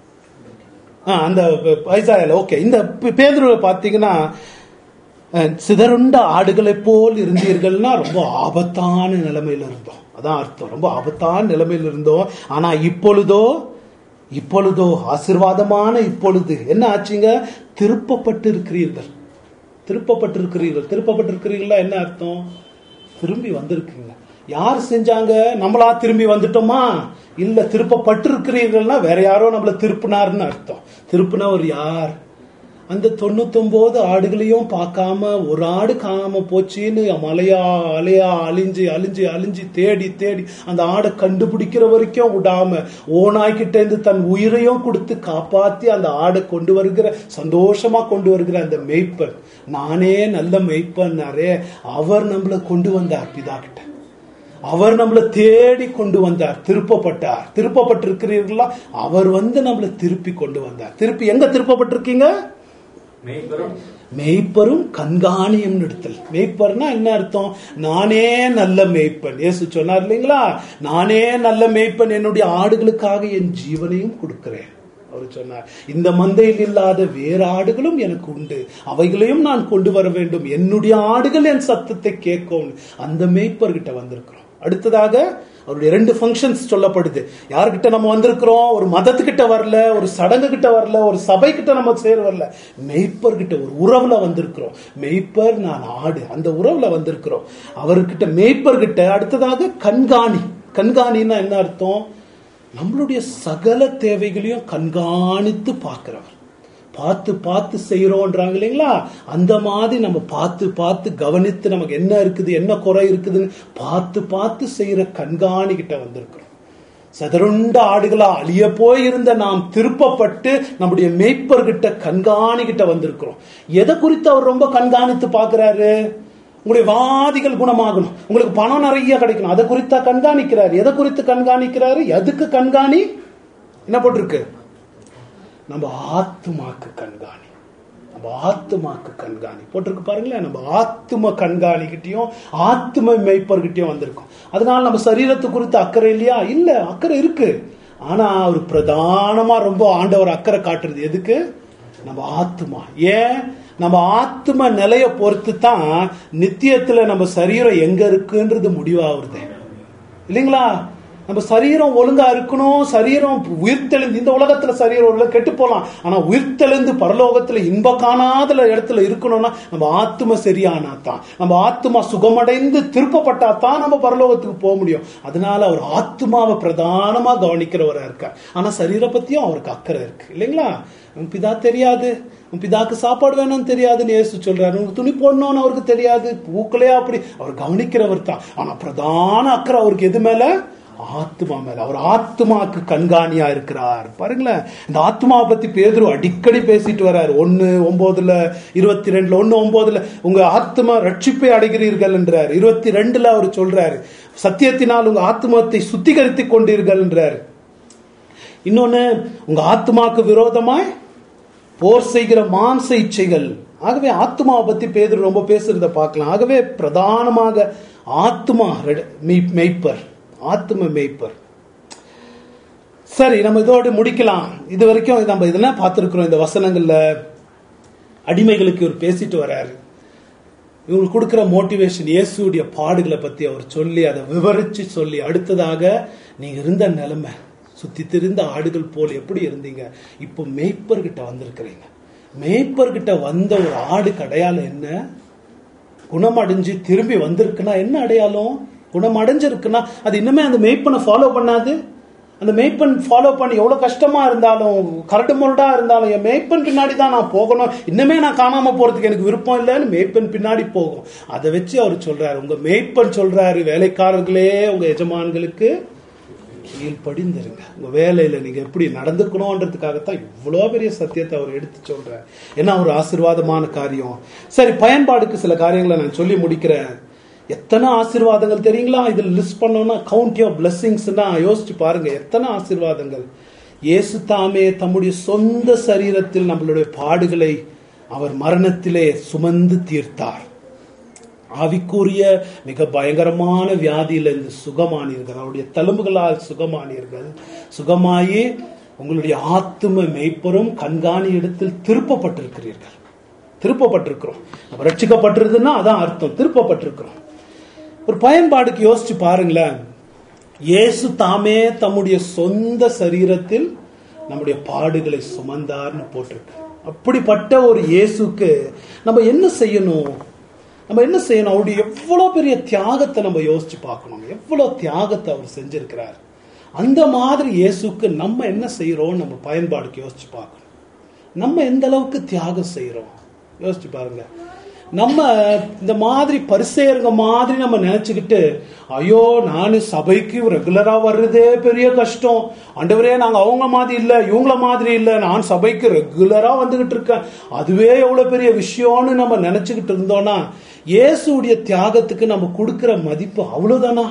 ஆ அந்த ஐசாயால ஓகே இந்த பே- பேதுருவை பார்த்தீங்கன்னா அஹ், சிதறுண்ட ஆடுகளைப் போல் இருந்தீர்கள்னா ரொம்ப ஆபத்தான நிலைமையில இருந்தோம் அதான் அர்த்தம் ரொம்ப ஆபத்தான நிலைமையில இருந்தோம் ஆனா இப்பொழுதோ இப்பொழுதோ ஆசிர்வாதமான இப்பொழுது என்ன ஆச்சுங்க திருப்பப்பட்டு இருக்கிறீர்கள் திருப்பப்பட்டிருக்கிறீர்கள் திருப்பப்பட்டிருக்கிறீர்களா என்ன அர்த்தம் திரும்பி வந்திருக்கீங்க யார் செஞ்சாங்க நம்மளா திரும்பி வந்துட்டோமா இல்ல திருப்பப்பட்டிருக்கிறீர்கள்னா வேற யாரோ நம்மள திருப்பினார்னு அர்த்தம் திருப்பினவர் யார் அந்த தொண்ணூத்தொன்பது ஆடுகளையும் பார்க்காம ஒரு ஆடு காணாம போச்சுன்னு மலையா அலையா அழிஞ்சு அழிஞ்சு அழிஞ்சு தேடி தேடி அந்த ஆடை கண்டுபிடிக்கிற வரைக்கும் விடாம ஓனாய்கிட்ட இருந்து தன் உயிரையும் கொடுத்து காப்பாத்தி அந்த ஆடை கொண்டு வருகிற சந்தோஷமா கொண்டு வருகிற அந்த மெய்ப்பன் நானே நல்ல மெய்ப்பன்னாரே அவர் நம்மள கொண்டு வந்தார் பிதா கிட்ட அவர் நம்மளை தேடி கொண்டு வந்தார் திருப்பப்பட்டார் திருப்பப்பட்டிருக்கிறீர்களா அவர் வந்து நம்மளை திருப்பி கொண்டு வந்தார் திருப்பி எங்க திருப்பப்பட்டிருக்கீங்க மெய்பெரும் மெய்ப்பரும் கண்காணியும் இடத்தில் மெய்ப்பர்னா என்ன அர்த்தம் நானே நல்ல மெய்ப்பன் இயேசு சொன்னார் இல்லைங்களா நானே நல்ல மெய்ப்பன் என்னுடைய ஆடுகளுக்காக என் ஜீவனையும் கொடுக்கிறேன் அவர் சொன்னார் இந்த மந்தையில் இல்லாத வேறு ஆடுகளும் எனக்கு உண்டு அவைகளையும் நான் கொண்டு வர வேண்டும் என்னுடைய ஆடுகள் என் சத்தத்தை கேட்கும் அந்த மெய்ப்பர்கிட்ட வந்திருக்கிறோம் அடுத்ததாக அவருடைய ரெண்டு ஃபங்க்ஷன்ஸ் சொல்லப்படுது யார்கிட்ட நம்ம வந்திருக்கிறோம் ஒரு மதத்துக்கிட்ட வரல ஒரு சடங்கு கிட்ட வரல ஒரு சபை கிட்ட நம்ம சேர வரல மெய்ப்பர் கிட்ட ஒரு உறவுல வந்திருக்கிறோம் மெய்ப்பர் நான் ஆடு அந்த உறவுல வந்திருக்கிறோம் அவர்கிட்ட மெய்ப்பர் கிட்ட அடுத்ததாக கண்காணி கண்காணின்னா என்ன அர்த்தம் நம்மளுடைய சகல தேவைகளையும் கண்காணித்து பார்க்கிறவர் பார்த்து பார்த்து செய்யறோன்றாங்க இல்லைங்களா அந்த மாதிரி நம்ம பார்த்து பார்த்து கவனித்து நமக்கு என்ன இருக்குது என்ன குறை இருக்குதுன்னு பார்த்து பார்த்து செய்யற கண்காணி கிட்ட வந்திருக்கிறோம் சதருண்ட ஆடுகளா அழிய போயிருந்த நாம் திருப்பப்பட்டு நம்முடைய மெய்ப்பர்கிட்ட கண்காணி கிட்ட வந்திருக்கிறோம் எதை குறித்து அவர் ரொம்ப கண்காணித்து பார்க்கிறாரு உங்களுடைய வாதிகள் குணமாகணும் உங்களுக்கு பணம் நிறைய கிடைக்கணும் அதை குறித்தா கண்காணிக்கிறாரு எதை குறித்து கண்காணிக்கிறாரு எதுக்கு கண்காணி என்ன போட்டிருக்கு நம்ம ஆத்துமாக்கு கண்காணி நம்ம ஆத்துமாக்கு கண்காணி போட்டிருக்கு பாருங்களேன் நம்ம ஆத்தும கண்காணிக்கிட்டையும் ஆத்தும மெய்ப்பர்கிட்டயும் வந்திருக்கோம் அதனால நம்ம சரீரத்தை குறித்து அக்கறை இல்லையா இல்ல அக்கறை இருக்கு ஆனா அவர் பிரதானமா ரொம்ப ஆண்டவர் அக்கறை காட்டுறது எதுக்கு நம்ம ஆத்துமா ஏன் நம்ம ஆத்தும நிலைய பொறுத்து தான் நித்தியத்துல நம்ம சரீரம் எங்க இருக்குன்றது முடிவாகுறது இல்லைங்களா நம்ம சரீரம் ஒழுங்கா இருக்கணும் சரீரம் உயிர்த்தெழுந்து இந்த உலகத்துல சரீரம் உள்ள கெட்டு போலாம் ஆனா உயிர்த்தெழுந்து பரலோகத்துல இன்ப காணாத இடத்துல இருக்கணும்னா நம்ம ஆத்ம சரியானா தான் நம்ம ஆத்மா சுகமடைந்து திருப்பப்பட்டா தான் நம்ம பரலோகத்துக்கு போக முடியும் அதனால அவர் ஆத்மாவை பிரதானமா கவனிக்கிறவரா இருக்கார் ஆனா சரீர பத்தியும் அவருக்கு அக்கறை இருக்கு இல்லைங்களா உன் பிதா தெரியாது உன் பிதாக்கு சாப்பாடு வேணும்னு தெரியாதுன்னு ஏசு சொல்றாரு உனக்கு துணி போடணும்னு அவருக்கு தெரியாது பூக்களே அப்படி அவர் கவனிக்கிறவர் தான் ஆனா பிரதான அக்கறை அவருக்கு எது மேல ஆத்மா மேல அவர் ஆத்மாக்கு கண்காணியா இருக்கிறார் பாருங்களேன் இந்த ஆத்மாவை பத்தி பேதுரு அடிக்கடி பேசிட்டு வர்றாரு ஒன்னு ஒன்பதுல இருபத்தி ரெண்டுல ஒன்னு ஒன்பதுல உங்க ஆத்மா ரட்சிப்பை அடைகிறீர்கள் என்றார் இருபத்தி ரெண்டுல அவர் சொல்றாரு சத்தியத்தினால் உங்க ஆத்மத்தை சுத்திகரித்துக் கொண்டீர்கள்ன்றார் இன்னொன்னு உங்க ஆத்மாக்கு விரோதமாய் போர் செய்கிற மாம்ச இச்சைகள் ஆகவே ஆத்மாவை பத்தி பேதர் ரொம்ப பேசுறத பார்க்கலாம் ஆகவே பிரதானமாக ஆத்மா ரெட- மெய்- மெய்ப்பர் ஆத்ம மெய்ப்பர் சரி நம்ம இதோடு முடிக்கலாம் இது வரைக்கும் நம்ம இதெல்லாம் பார்த்துருக்கிறோம் இந்த வசனங்கள்ல அடிமைகளுக்கு இவர் பேசிட்டு வர்றாரு இவங்களுக்கு கொடுக்கிற மோட்டிவேஷன் இயேசுடைய பாடுகளை பத்தி அவர் சொல்லி அதை விவரிச்சு சொல்லி அடுத்ததாக நீங்க இருந்த நிலைமை சுத்தி திரிந்த ஆடுகள் போல் எப்படி இருந்தீங்க இப்போ மேய்ப்பர்கிட்ட வந்திருக்கிறீங்க மேய்ப்பர்கிட்ட வந்த ஒரு ஆடு அடையாளம் என்ன குணமடைஞ்சு திரும்பி வந்திருக்குன்னா என்ன அடையாளம் குணமடைஞ்சிருக்குன்னா அது இன்னுமே அந்த மேய்ப்பனை ஃபாலோ பண்ணாது அந்த மேய்ப்பன் ஃபாலோ பண்ணி எவ்வளவு கஷ்டமா இருந்தாலும் கரடு முரடா இருந்தாலும் என் மேய்ப்பன் பின்னாடி தான் நான் போகணும் இன்னுமே நான் காணாம போறதுக்கு எனக்கு விருப்பம் இல்லைன்னு மேய்ப்பன் பின்னாடி போகும் அதை வச்சு அவர் சொல்றாரு உங்க மேய்ப்பன் சொல்றாரு வேலைக்காரர்களே உங்க எஜமான்களுக்கு கீழ்ப்படிந்திருங்க உங்க வேலையில நீங்க எப்படி நடந்துக்கணும்ன்றதுக்காகத்தான் இவ்வளோ பெரிய சத்தியத்தை அவர் எடுத்து சொல்றார் என்ன ஒரு ஆசீர்வாதமான காரியம் சரி பயன்பாடுக்கு சில காரியங்களை நான் சொல்லி முடிக்கிறேன் எத்தனை ஆசீர்வாதங்கள் தெரியுங்களா இதில் லிஸ்ட் பண்ணோம்னா கவுண்ட் யோர் பிளெஸிங்ஸ்னா யோசிச்சு பாருங்க எத்தனை ஆசீர்வாதங்கள் இயேசு தாமே தம்முடைய சொந்த சரீரத்தில் நம்மளுடைய பாடுகளை அவர் மரணத்திலே சுமந்து தீர்த்தார் ஆவிக்குரிய மிக பயங்கரமான வியாதியிலிருந்து சுகமானீர்கள் அவருடைய தழும்புகளால் சுகமானீர்கள் சுகமாயி உங்களுடைய ஆத்தும மெய்ப்பொரும் கண்காணி இடத்தில் திருப்பப்பட்டிருக்கிறீர்கள் திருப்பப்பட்டிருக்கிறோம் நம்ம ரட்சிக்கப்பட்டிருக்குன்னா அதான் அர்த்தம் திருப்பப்பட்டிருக்கிறோம் ஒரு பயன்பாடுக்கு யோசிச்சு பாருங்களேன் இயேசு தாமே தம்முடைய சொந்த சரீரத்தில் நம்முடைய பாடுகளை சுமந்தார்னு போட்டிருக்கு அப்படிப்பட்ட ஒரு இயேசுக்கு நம்ம என்ன செய்யணும் நம்ம என்ன செய்யணும் அவருடைய எவ்வளவு பெரிய தியாகத்தை நம்ம யோசிச்சு பார்க்கணும் எவ்வளவு தியாகத்தை அவர் செஞ்சிருக்கிறார் அந்த மாதிரி இயேசுக்கு நம்ம என்ன செய்யறோம் நம்ம பயன்பாடுக்கு யோசிச்சு பார்க்கணும் நம்ம எந்த அளவுக்கு தியாகம் செய்யறோம் யோசிச்சு பாருங்க நம்ம இந்த மாதிரி பரிசெயருங்க மாதிரி நம்ம நினைச்சுக்கிட்டு ஐயோ நான் சபைக்கு ரெகுலரா வர்றதே பெரிய கஷ்டம் ஆண்டவரே நாங்க அவங்க மாதிரி இல்ல இவங்கள மாதிரி இல்ல நான் சபைக்கு ரெகுலரா வந்துகிட்டு இருக்கேன் அதுவே எவ்வளவு பெரிய விஷயம்னு நம்ம நினைச்சுக்கிட்டு இருந்தோம்னா இயேசுடைய தியாகத்துக்கு நம்ம கொடுக்கிற மதிப்பு அவ்வளவுதானா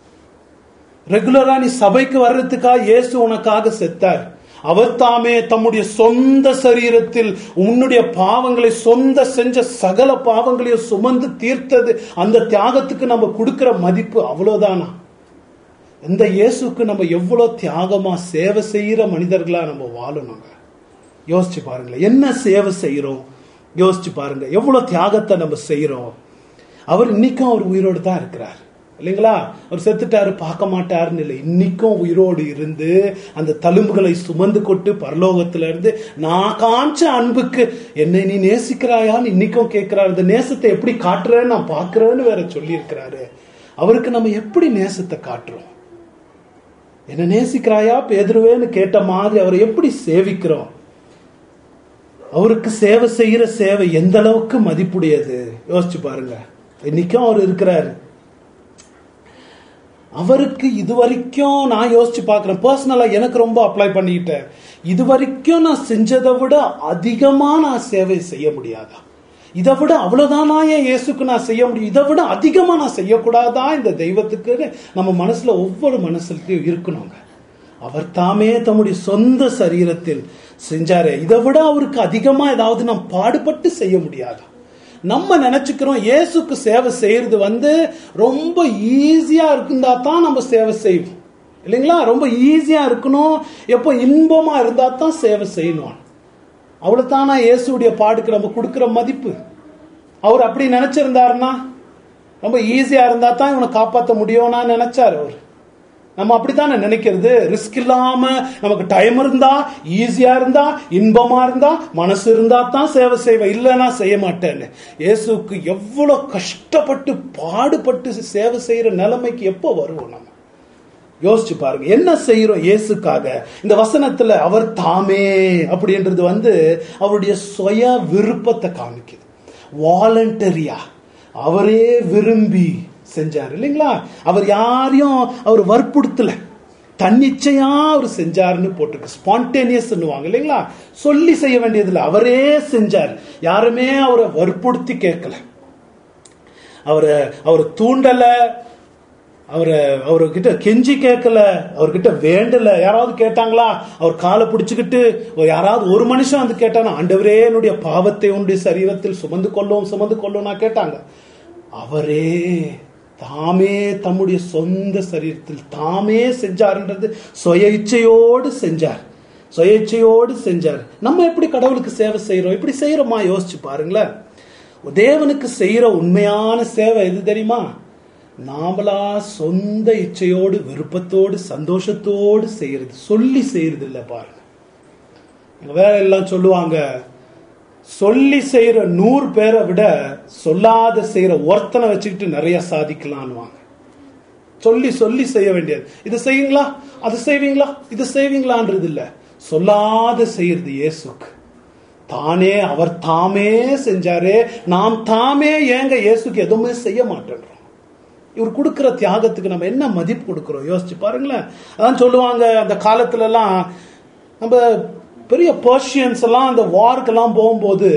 ரெகுலரா நீ சபைக்கு வர்றதுக்கா இயேசு உனக்காக செத்தார் அவர் தாமே தம்முடைய சொந்த சரீரத்தில் உன்னுடைய பாவங்களை சொந்த செஞ்ச சகல பாவங்களையும் சுமந்து தீர்த்தது அந்த தியாகத்துக்கு நம்ம கொடுக்கிற மதிப்பு அவ்வளவுதானா இந்த இயேசுக்கு நம்ம எவ்வளவு தியாகமா சேவை செய்யற மனிதர்களா நம்ம வாழணுங்க யோசிச்சு பாருங்களேன் என்ன சேவை செய்யறோம் யோசிச்சு பாருங்க எவ்வளவு தியாகத்தை நம்ம செய்யறோம் அவர் இன்னைக்கும் அவர் உயிரோடு தான் இருக்கிறார் இல்லைங்களா அவர் செத்துட்டாரு பார்க்க மாட்டாருன்னு இல்லை இன்னைக்கும் உயிரோடு இருந்து அந்த தழும்புகளை சுமந்து கொட்டு பரலோகத்துல இருந்து நான் காமிச்ச அன்புக்கு என்னை நீ நேசிக்கிறாயான்னு இன்னைக்கும் கேட்கிறாரு இந்த நேசத்தை எப்படி காட்டுறேன்னு நான் பாக்குறேன்னு வேற சொல்லி இருக்கிறாரு அவருக்கு நம்ம எப்படி நேசத்தை காட்டுறோம் என்ன நேசிக்கிறாயா பேதுருவேன்னு கேட்ட மாதிரி அவரை எப்படி சேவிக்கிறோம் அவருக்கு சேவை செய்யற சேவை எந்த அளவுக்கு மதிப்புடையது யோசிச்சு பாருங்க இன்னைக்கும் அவர் இருக்கிறாரு அவருக்கு இது வரைக்கும் நான் யோசிச்சு பார்க்கிறேன் பர்சனலா எனக்கு ரொம்ப அப்ளை பண்ணிக்கிட்டேன் இது வரைக்கும் நான் செஞ்சதை விட அதிகமா நான் சேவை செய்ய முடியாதா இதை விட அவ்வளவுதானா என் இயேசுக்கு நான் செய்ய முடியும் இதை விட அதிகமா நான் செய்யக்கூடாதா இந்த தெய்வத்துக்கு நம்ம மனசுல ஒவ்வொரு மனசுலயும் இருக்கணுங்க அவர் தாமே தம்முடைய சொந்த சரீரத்தில் செஞ்சாரு இதை விட அவருக்கு அதிகமா ஏதாவது நாம் பாடுபட்டு செய்ய முடியாதா நம்ம நினைச்சுக்கிறோம் இயேசுக்கு சேவை செய்யறது வந்து ரொம்ப ஈஸியா இருந்தா தான் நம்ம சேவை செய்வோம் இல்லைங்களா ரொம்ப ஈஸியா இருக்கணும் எப்போ இன்பமா இருந்தா தான் சேவை செய்யணும் அவ்வளவுதானா இயேசுடைய பாடுக்கு நம்ம கொடுக்கிற மதிப்பு அவர் அப்படி நினைச்சிருந்தாருன்னா ரொம்ப ஈஸியா இருந்தா தான் இவனை காப்பாற்ற முடியும்னா நினைச்சாரு அவர் நம்ம அப்படித்தானே நினைக்கிறது ரிஸ்க் இல்லாம நமக்கு டைம் இருந்தா ஈஸியா இருந்தா இன்பமா இருந்தா மனசு இருந்தா தான் சேவை செய்வேன் இல்லைன்னா செய்ய மாட்டேன்னு இயேசுக்கு எவ்வளவு கஷ்டப்பட்டு பாடுபட்டு சேவை செய்யற நிலைமைக்கு எப்போ வருவோம் நம்ம யோசிச்சு பாருங்க என்ன செய்யறோம் இயேசுக்காக இந்த வசனத்துல அவர் தாமே அப்படின்றது வந்து அவருடைய சுய விருப்பத்தை காமிக்குது வாலண்டரியா அவரே விரும்பி செஞ்சார் இல்லைங்களா அவர் யாரையும் அவர் வற்புறுத்தல தன்னிச்சையா அவர் செஞ்சாருன்னு போட்டிருக்கு ஸ்பான்டேனியஸ் இல்லைங்களா சொல்லி செய்ய வேண்டியதில்லை அவரே செஞ்சார் யாருமே அவரை வற்புறுத்தி கேட்கல அவரை அவர் தூண்டல அவரை அவர்கிட்ட கெஞ்சி கேட்கல அவர்கிட்ட வேண்டல யாராவது கேட்டாங்களா அவர் காலை பிடிச்சுக்கிட்டு யாராவது ஒரு மனுஷன் வந்து கேட்டானா ஆண்டவரே என்னுடைய பாவத்தை உன்னுடைய சரீரத்தில் சுமந்து கொள்ளும் சுமந்து கொள்ளும் நான் கேட்டாங்க அவரே தாமே தம்முடைய சொந்த சரீரத்தில் தாமே செஞ்சார்ன்றது சுய இச்சையோடு செஞ்சார் சுய இச்சையோடு செஞ்சார் நம்ம எப்படி கடவுளுக்கு சேவை செய்யறோம் இப்படி செய்யறோமா யோசிச்சு பாருங்களேன் தேவனுக்கு செய்யற உண்மையான சேவை எது தெரியுமா நாமளா சொந்த இச்சையோடு விருப்பத்தோடு சந்தோஷத்தோடு செய்யறது சொல்லி செய்யறது இல்லை பாருங்க வேற எல்லாம் சொல்லுவாங்க சொல்லி செய்யற நூறு பேரை விட சொல்லாத செய்யற ஒருத்தனை வச்சுக்கிட்டு நிறைய சாதிக்கலான்வாங்க சொல்லி சொல்லி செய்ய வேண்டியது இது செய்வீங்களா அது செய்வீங்களா இது செய்வீங்களான்றது இல்ல சொல்லாத செய்யறது இயேசுக்கு தானே அவர் தாமே செஞ்சாரே நாம் தாமே ஏங்க இயேசுக்கு எதுவுமே செய்ய மாட்டேன்றோம் இவர் கொடுக்கிற தியாகத்துக்கு நம்ம என்ன மதிப்பு கொடுக்கிறோம் யோசிச்சு பாருங்களேன் அதான் சொல்லுவாங்க அந்த காலத்துல எல்லாம் நம்ம பெரிய பர்ஷியன்ஸ் எல்லாம் அந்த வார்க்கெல்லாம் போகும்போது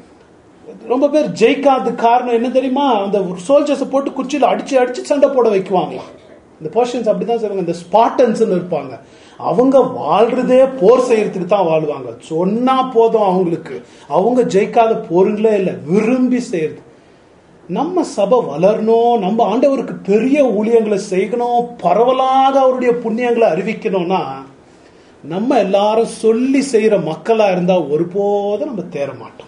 ரொம்ப பேர் ஜெயிக்காத காரணம் என்ன தெரியுமா அந்த சோல்ஜர்ஸை போட்டு குச்சியில் அடிச்சு அடிச்சு சண்டை போட வைக்குவாங்களாம் இந்த பர்ஷியன்ஸ் அப்படிதான் செய்வாங்க இந்த ஸ்பாட்டன்ஸ் இருப்பாங்க அவங்க வாழ்றதே போர் செய்யறதுக்கு தான் வாழ்வாங்க சொன்னா போதும் அவங்களுக்கு அவங்க ஜெயிக்காத போருங்களே இல்லை விரும்பி செய்யறது நம்ம சபை வளரணும் நம்ம ஆண்டவருக்கு பெரிய ஊழியங்களை செய்யணும் பரவலாக அவருடைய புண்ணியங்களை அறிவிக்கணும்னா நம்ம எல்லாரும் சொல்லி செய்யற மக்களா இருந்தா ஒருபோதும் நம்ம தேர மாட்டோம்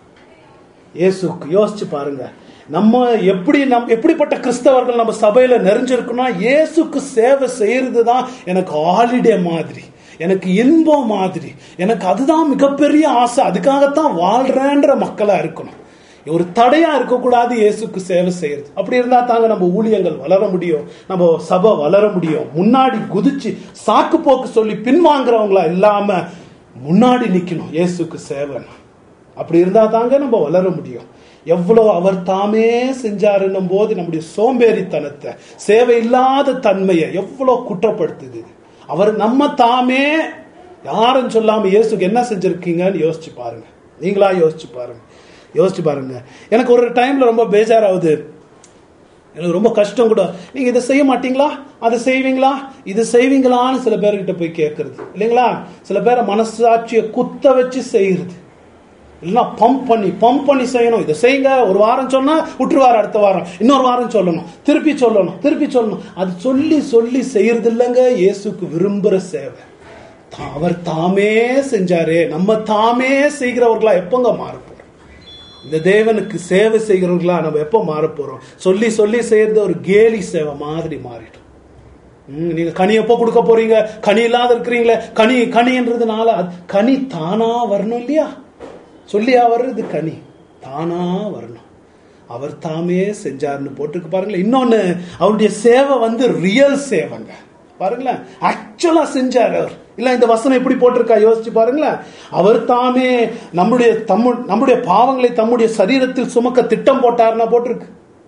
இயேசுக்கு யோசிச்சு பாருங்க நம்ம எப்படி நம் எப்படிப்பட்ட கிறிஸ்தவர்கள் நம்ம சபையில நிறைஞ்சிருக்கோம்னா இயேசுக்கு சேவை செய்யறது தான் எனக்கு ஹாலிடே மாதிரி எனக்கு இன்பம் மாதிரி எனக்கு அதுதான் மிகப்பெரிய ஆசை அதுக்காகத்தான் வாழ்றேன்ற மக்களா இருக்கணும் ஒரு தடையா இருக்கக்கூடாது இயேசுக்கு சேவை செய்யறது அப்படி இருந்தா தாங்க நம்ம ஊழியங்கள் வளர முடியும் நம்ம சபை வளர முடியும் முன்னாடி குதிச்சு சாக்கு போக்கு சொல்லி பின்வாங்குறவங்களா இல்லாம முன்னாடி நிக்கணும் இயேசுக்கு சேவை அப்படி இருந்தா தாங்க நம்ம வளர முடியும் எவ்வளவு அவர் தாமே செஞ்சாருன்னும் போது நம்முடைய சோம்பேறித்தனத்தை சேவை இல்லாத தன்மையை எவ்வளவு குற்றப்படுத்துது அவர் நம்ம தாமே யாரும் சொல்லாம இயேசுக்கு என்ன செஞ்சிருக்கீங்கன்னு யோசிச்சு பாருங்க நீங்களா யோசிச்சு பாருங்க யோசிச்சு பாருங்க எனக்கு ஒரு டைம்ல ரொம்ப பேஜாராகுது எனக்கு ரொம்ப கஷ்டம் கூட நீங்க இதை செய்ய மாட்டீங்களா அதை செய்வீங்களா இது செய்வீங்களான்னு சில பேர்கிட்ட போய் கேட்கறது இல்லைங்களா சில பேரை மனசாட்சியை குத்த வச்சு செய்யறது இல்லைன்னா பம்ப் பண்ணி பம்ப் பண்ணி செய்யணும் இதை செய்யுங்க ஒரு வாரம் சொன்னா விட்டுருவாரு அடுத்த வாரம் இன்னொரு வாரம் சொல்லணும் திருப்பி சொல்லணும் திருப்பி சொல்லணும் அது சொல்லி சொல்லி செய்யறது இல்லைங்க இயேசுக்கு விரும்புற சேவை தா- அவர் தாமே செஞ்சாரே நம்ம தாமே செய்கிறவர்களா எப்பங்க மாறப்போறோம் இந்த தேவனுக்கு சேவை செய்கிறவர்களா நம்ம எப்போ மாறப் போறோம் சொல்லி சொல்லி செய்யறது ஒரு கேலி சேவை மாதிரி மாறிடும் ம், நீங்க கனி எப்போ கொடுக்க போறீங்க கனி இல்லாத இருக்கிறீங்களே கனி கனின்றதுனால அது- கனி தானா வரணும் இல்லையா சொல்லியா வர்றது கனி தானா வரணும் அவர் தாமே செஞ்சாருன்னு போட்டிருக்கு பாருங்களேன் இன்னொன்னு அவருடைய சேவை வந்து ரியல் சேவைங்க பாருங்களேன் ஆக்சுவலா செஞ்சார் அவர் இல்ல இந்த வசனம் எப்படி போட்டிருக்கா யோசிச்சு பாருங்களேன் அவர் தாமே நம்முடைய தம்மு நம்முடைய பாவங்களை தம்முடைய சரீரத்தில் சுமக்க திட்டம் போட்டாருன்னா போட்டிருக்கு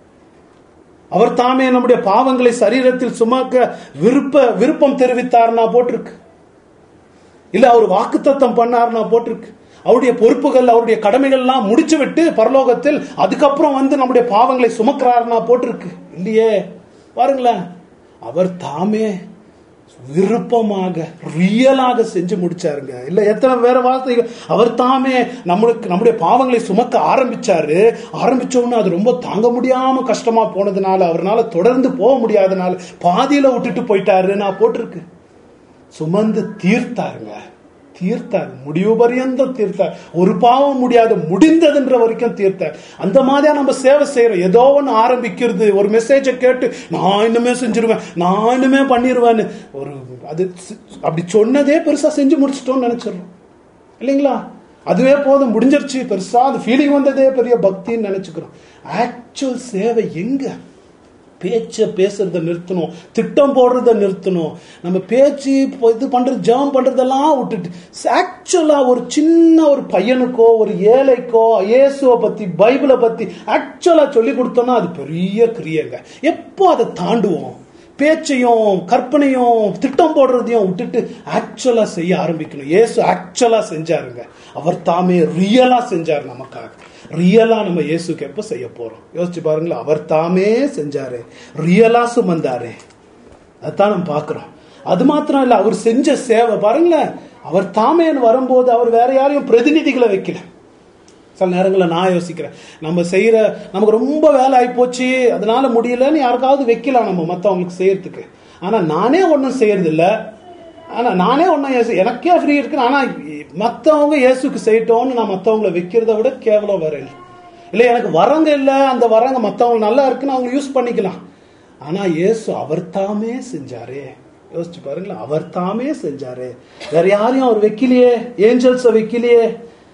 அவர் தாமே நம்முடைய பாவங்களை சரீரத்தில் சுமக்க விருப்ப விருப்பம் தெரிவித்தார்னா போட்டிருக்கு இல்ல அவர் வாக்குத்தத்தம் பண்ணார்னா போட்டிருக்கு அவருடைய பொறுப்புகள் அவருடைய கடமைகள்லாம் முடிச்சு விட்டு பரலோகத்தில் அதுக்கப்புறம் வந்து நம்முடைய பாவங்களை சுமக்கிறார்னா போட்டிருக்கு இல்லையே பாருங்களேன் அவர் தாமே விருப்பமாக ரியலாக செஞ்சு முடிச்சாருங்க இல்ல எத்தனை வேற வார்த்தைகள் அவர் தாமே நம்மளுக்கு நம்முடைய பாவங்களை சுமக்க ஆரம்பிச்சாரு ஆரம்பிச்ச உடனே அது ரொம்ப தாங்க முடியாம கஷ்டமா போனதுனால அவர்னால தொடர்ந்து போக முடியாதனால பாதியில விட்டுட்டு போயிட்டாரு நான் போட்டிருக்கு சுமந்து தீர்த்தாருங்க தீர்த்தார் முடிவு பரியந்தம் தீர்த்தார் ஒரு பாவம் முடியாது முடிந்ததுன்ற வரைக்கும் தீர்த்தார் அந்த மாதிரியா நம்ம சேவை செய்யறோம் ஏதோ ஒன்று ஆரம்பிக்கிறது ஒரு மெசேஜை கேட்டு நான் இன்னுமே செஞ்சிருவேன் நான் இன்னுமே பண்ணிடுவேன்னு ஒரு அது சி- அப்படி சொன்னதே பெருசா செஞ்சு முடிச்சிட்டோம்னு நினைச்சிடுறோம் இல்லைங்களா அதுவே போதும் முடிஞ்சிருச்சு பெருசா அந்த ஃபீலிங் வந்ததே பெரிய பக்தின்னு நினைச்சுக்கிறோம் ஆக்சுவல் சேவை எங்க பேச்ச பேசுறத நிறுத்தணும் திட்டம் போடுறத நிறுத்தணும் நம்ம பேச்சு இப்போ இது பண்றது ஜெபம் பண்றதெல்லாம் விட்டுட்டு ஆக்சுவலா ஒரு சின்ன ஒரு பையனுக்கோ ஒரு ஏழைக்கோ இயேசுவை பத்தி பைபிளை பத்தி ஆக்சுவலா சொல்லி கொடுத்தோம்னா அது பெரிய கிரியைங்க எப்போ அதை தாண்டுவோம் பேச்சையும் கற்பனையும் திட்டம் போடுறதையும் விட்டுட்டு ஆக்சுவலா செய்ய ஆரம்பிக்கணும் இயேசு ஆக்சுவலா செஞ்சாருங்க அவர் தாமே ரியலா செஞ்சார் நமக்காக ரியலா நம்ம இயேசுக்கு எப்ப செய்ய போறோம் யோசிச்சு பாருங்களேன் அவர் தாமே செஞ்சாரு ரியலா சுமந்தாரு அதான் நம்ம பார்க்கிறோம் அது மாத்திரம் இல்ல அவர் செஞ்ச சேவை பாருங்களேன் அவர் தாமேன்னு வரும்போது அவர் வேற யாரையும் பிரதிநிதிகளை வைக்கல சில நேரங்களில் நான் யோசிக்கிறேன் நம்ம செய்யற நமக்கு ரொம்ப வேலை ஆயிப்போச்சு அதனால முடியலன்னு யாருக்காவது வைக்கலாம் நம்ம மற்றவங்களுக்கு செய்யறதுக்கு ஆனா நானே ஒன்றும் செய்யறது இல்ல ஆனா நானே ஒன்றும் எனக்கே ஃப்ரீ இருக்கு ஆனா மற்றவங்க இயேசுக்கு செய்யட்டோம்னு நான் மற்றவங்கள வைக்கிறத விட கேவலம் வேற இல்லை இல்லை எனக்கு வரங்க இல்லை அந்த வரங்க மற்றவங்க நல்லா இருக்குன்னு அவங்க யூஸ் பண்ணிக்கலாம் ஆனா இயேசு அவர் தாமே செஞ்சாரே யோசிச்சு பாருங்களேன் அவர் தாமே செஞ்சாரு வேற யாரையும் அவர் வைக்கலையே ஏஞ்சல்ஸை வைக்கலையே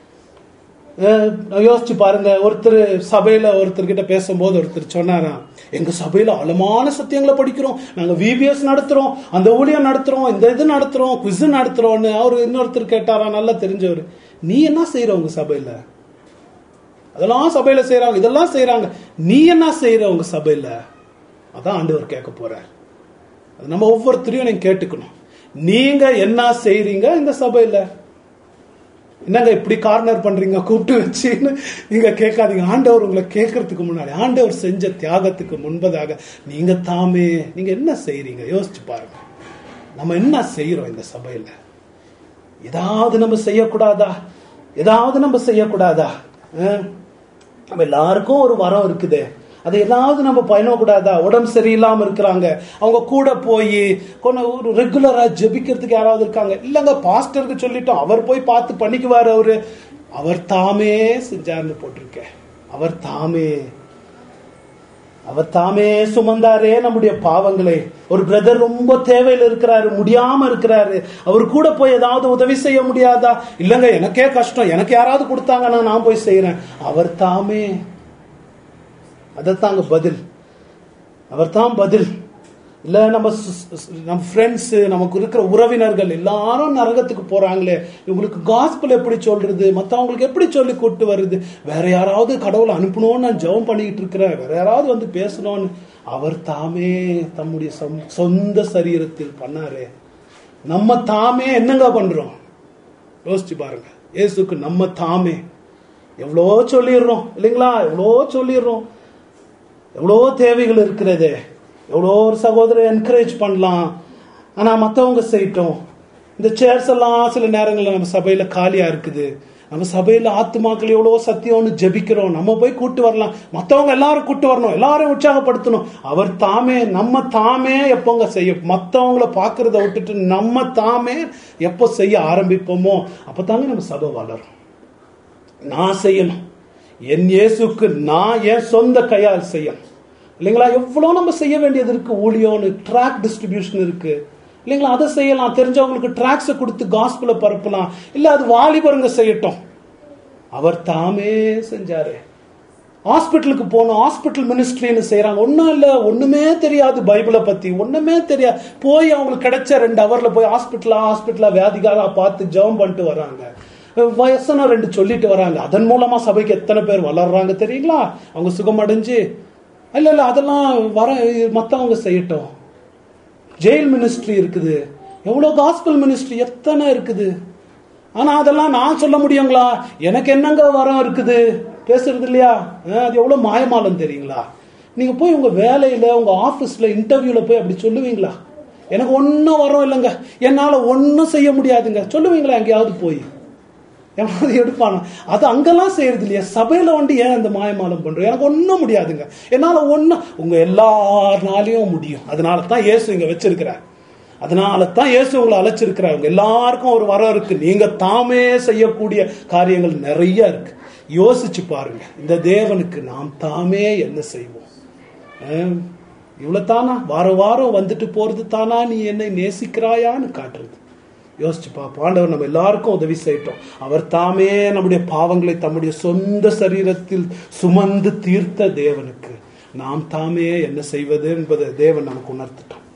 அஹ் யோசிச்சு பாருங்க ஒருத்தர் சபையில ஒருத்தர்கிட்ட பேசும்போது ஒருத்தர் சொன்னாராம் எங்க சபையில ஆழமான சத்தியங்களை படிக்கிறோம் நாங்க விபிஎஸ் நடத்துறோம் அந்த ஊழியம் நடத்துறோம் இந்த இது நடத்துறோம் குவிஸ் நடத்துறோம்னு அவர் இன்னொருத்தர் கேட்டாராம் நல்லா தெரிஞ்சவர் நீ என்ன செய்யற உங்க சபையில அதெல்லாம் சபையில செய்யறாங்க இதெல்லாம் செய்யறாங்க நீ என்ன செய்யற உங்க சபையில அதான் ஆண்டவர் கேட்க போறார் அது நம்ம ஒவ்வொருத்தரையும் நீங்க கேட்டுக்கணும் நீங்க என்ன செய்றீங்க இந்த சபையில என்னங்க இப்படி கார்னர் பண்றீங்க கூப்பிட்டு வச்சுன்னு நீங்க கேட்காதீங்க ஆண்டவர் உங்களை கேட்கறதுக்கு முன்னாடி ஆண்டவர் செஞ்ச தியாகத்துக்கு முன்பதாக நீங்க தாமே நீங்க என்ன செய்றீங்க யோசிச்சு பாருங்க நம்ம என்ன செய்யறோம் இந்த சபையில ஏதாவது நம்ம செய்யக்கூடாதா ஏதாவது நம்ம செய்யக்கூடாதா அஹ்? நம்ம எல்லாருக்கும் ஒரு வரம் இருக்குது அதை ஏதாவது நம்ம பயணக்கூடாதா உடம்பு சரியில்லாம இருக்கிறாங்க அவங்க கூட போய் கொஞ்சம் ஒரு ரெகுலரா ஜெபிக்கிறதுக்கு யாராவது இருக்காங்க இல்லைங்க பாஸ்டருக்கு சொல்லிட்டோம் அவர் போய் பார்த்து பண்ணிக்குவார் அவரு அவர் தாமே செஞ்சார்னு போட்டிருக்கேன் அவர் தாமே அவர் தாமே சுமந்தாரே நம்முடைய பாவங்களை ஒரு பிரதர் ரொம்ப தேவையில் இருக்கிறாரு முடியாம இருக்கிறாரு அவர் கூட போய் ஏதாவது உதவி செய்ய முடியாதா இல்லங்க எனக்கே கஷ்டம் எனக்கு யாராவது கொடுத்தாங்கன்னா நான் போய் செய்யறேன் அவர் தாமே அதத்தாங்க பதில் அவர் தான் பதில் இல்ல நம்ம சு- சு- நம்ம ஃப்ரெண்ட்ஸ் நமக்கு இருக்கிற உறவினர்கள் எல்லாரும் நரகத்துக்கு போறாங்களே இவங்களுக்கு காஸ்பல் எப்படி சொல்றது மத்தவங்களுக்கு எப்படி சொல்லி கூட்டு வருது வேற யாராவது கடவுளை அனுப்பணும்னு நான் ஜெபம் பண்ணிக்கிட்டு இருக்கிறேன் வேற யாராவது வந்து பேசணும்னு அவர் தாமே தம்முடைய சொந்த- சொந்த சரீரத்தில் பண்ணாரே நம்ம தாமே என்னங்க பண்றோம் யோசிச்சு பாருங்க இயேசுக்கு நம்ம தாமே எவ்வளோ சொல்லிடுறோம் இல்லைங்களா எவ்வளோ சொல்லிடுறோம் எவ்வளோ தேவைகள் இருக்கிறது எவ்வளோ ஒரு சகோதரர் என்கரேஜ் பண்ணலாம் ஆனா மற்றவங்க செய்யட்டும் இந்த சேர்ஸ் எல்லாம் சில நேரங்களில் நம்ம சபையில காலியா இருக்குது நம்ம சபையில ஆத்துமாக்கள் எவ்வளோ சத்தியம்னு ஜெபிக்கிறோம் நம்ம போய் கூட்டு வரலாம் மற்றவங்க எல்லாரும் கூட்டு வரணும் எல்லாரும் உற்சாகப்படுத்தணும் அவர் தாமே நம்ம தாமே எப்போங்க செய்ய மற்றவங்கள பார்க்கறத விட்டுட்டு நம்ம தாமே எப்போ செய்ய ஆரம்பிப்போமோ அப்பதாங்க நம்ம சபை வளரும் நான் செய்யணும் என் இயேசுக்கு நான் என் சொந்த கையால் செய்யணும் இல்லைங்களா எவ்வளோ நம்ம செய்ய வேண்டியது இருக்கு ஊழியம்னு ட்ராக் டிஸ்ட்ரிபியூஷன் இருக்கு இல்லைங்களா அதை செய்யலாம் தெரிஞ்சவங்களுக்கு ட்ராக்ஸை கொடுத்து காஸ்பிள பரப்பலாம் இல்ல அது வாலிபருங்க செய்யட்டும் அவர் தாமே செஞ்சாரு ஹாஸ்பிட்டலுக்கு போனோம் ஹாஸ்பிட்டல் மினிஸ்ட்ரின்னு செய்றாங்க ஒன்றும் இல்லை ஒண்ணுமே தெரியாது பைபிளை பத்தி ஒண்ணுமே தெரியாது போய் அவங்களுக்கு கிடைச்ச ரெண்டு ஹவர்ல போய் ஹாஸ்பிட்டலா ஹாஸ்பிட்டலா வியாதிகாரா பார்த்து ஜெபம் பண்ணிட்டு வராங்க வயசான ரெண்டு சொல்லிட்டு வராங்க அதன் மூலமா சபைக்கு எத்தனை பேர் வளர்றாங்க தெரியுங்களா அவங்க சுகமடைஞ்சு இல்ல இல்ல அதெல்லாம் வர மத்தவங்க செய்யட்டும் ஜெயில் மினிஸ்ட்ரி இருக்குது எவ்வளவு காஸ்பல் மினிஸ்ட்ரி எத்தனை இருக்குது ஆனா அதெல்லாம் நான் சொல்ல முடியுங்களா எனக்கு என்னங்க வரம் இருக்குது பேசுறது இல்லையா அஹ், அது எவ்வளவு மாயமாலம் தெரியுங்களா நீங்க போய் உங்க வேலையில உங்க ஆபீஸ்ல இன்டர்வியூல போய் அப்படி சொல்லுவீங்களா எனக்கு ஒன்றும் வரம் இல்லைங்க என்னால ஒன்றும் செய்ய முடியாதுங்க சொல்லுவீங்களா எங்கேயாவது போய் எவனாவது எடுப்பானா அது அங்கெல்லாம் செய்யறது இல்லையா சபையில வந்து ஏன் அந்த மாயமாலம் பண்றோம் எனக்கு ஒன்றும் முடியாதுங்க என்னால ஒன்றும் உங்க எல்லாருனாலையும் முடியும் அதனால தான் இயேசு இங்க வச்சிருக்கிறார் அதனால தான் இயேசு உங்களை அழைச்சிருக்கிறார் உங்க எல்லாருக்கும் ஒரு வரம் இருக்கு நீங்க தாமே செய்யக்கூடிய காரியங்கள் நிறைய இருக்கு யோசிச்சு பாருங்க இந்த தேவனுக்கு நாம் தாமே என்ன செய்வோம் அஹ், இவ்வளவு தானா வாரம் வாரம் வந்துட்டு போறது தானா நீ என்னை நேசிக்கிறாயான்னு காட்டுறது யோசிச்சு பார்ப்போம் ஆண்டவர் நம்ம எல்லாருக்கும் உதவி செய்யட்டும் அவர் தாமே நம்முடைய பாவங்களை தம்முடைய சொந்த சரீரத்தில் சுமந்து தீர்த்த தேவனுக்கு நாம் தாமே என்ன செய்வது என்பதை தேவன் நமக்கு உணர்த்திட்டோம்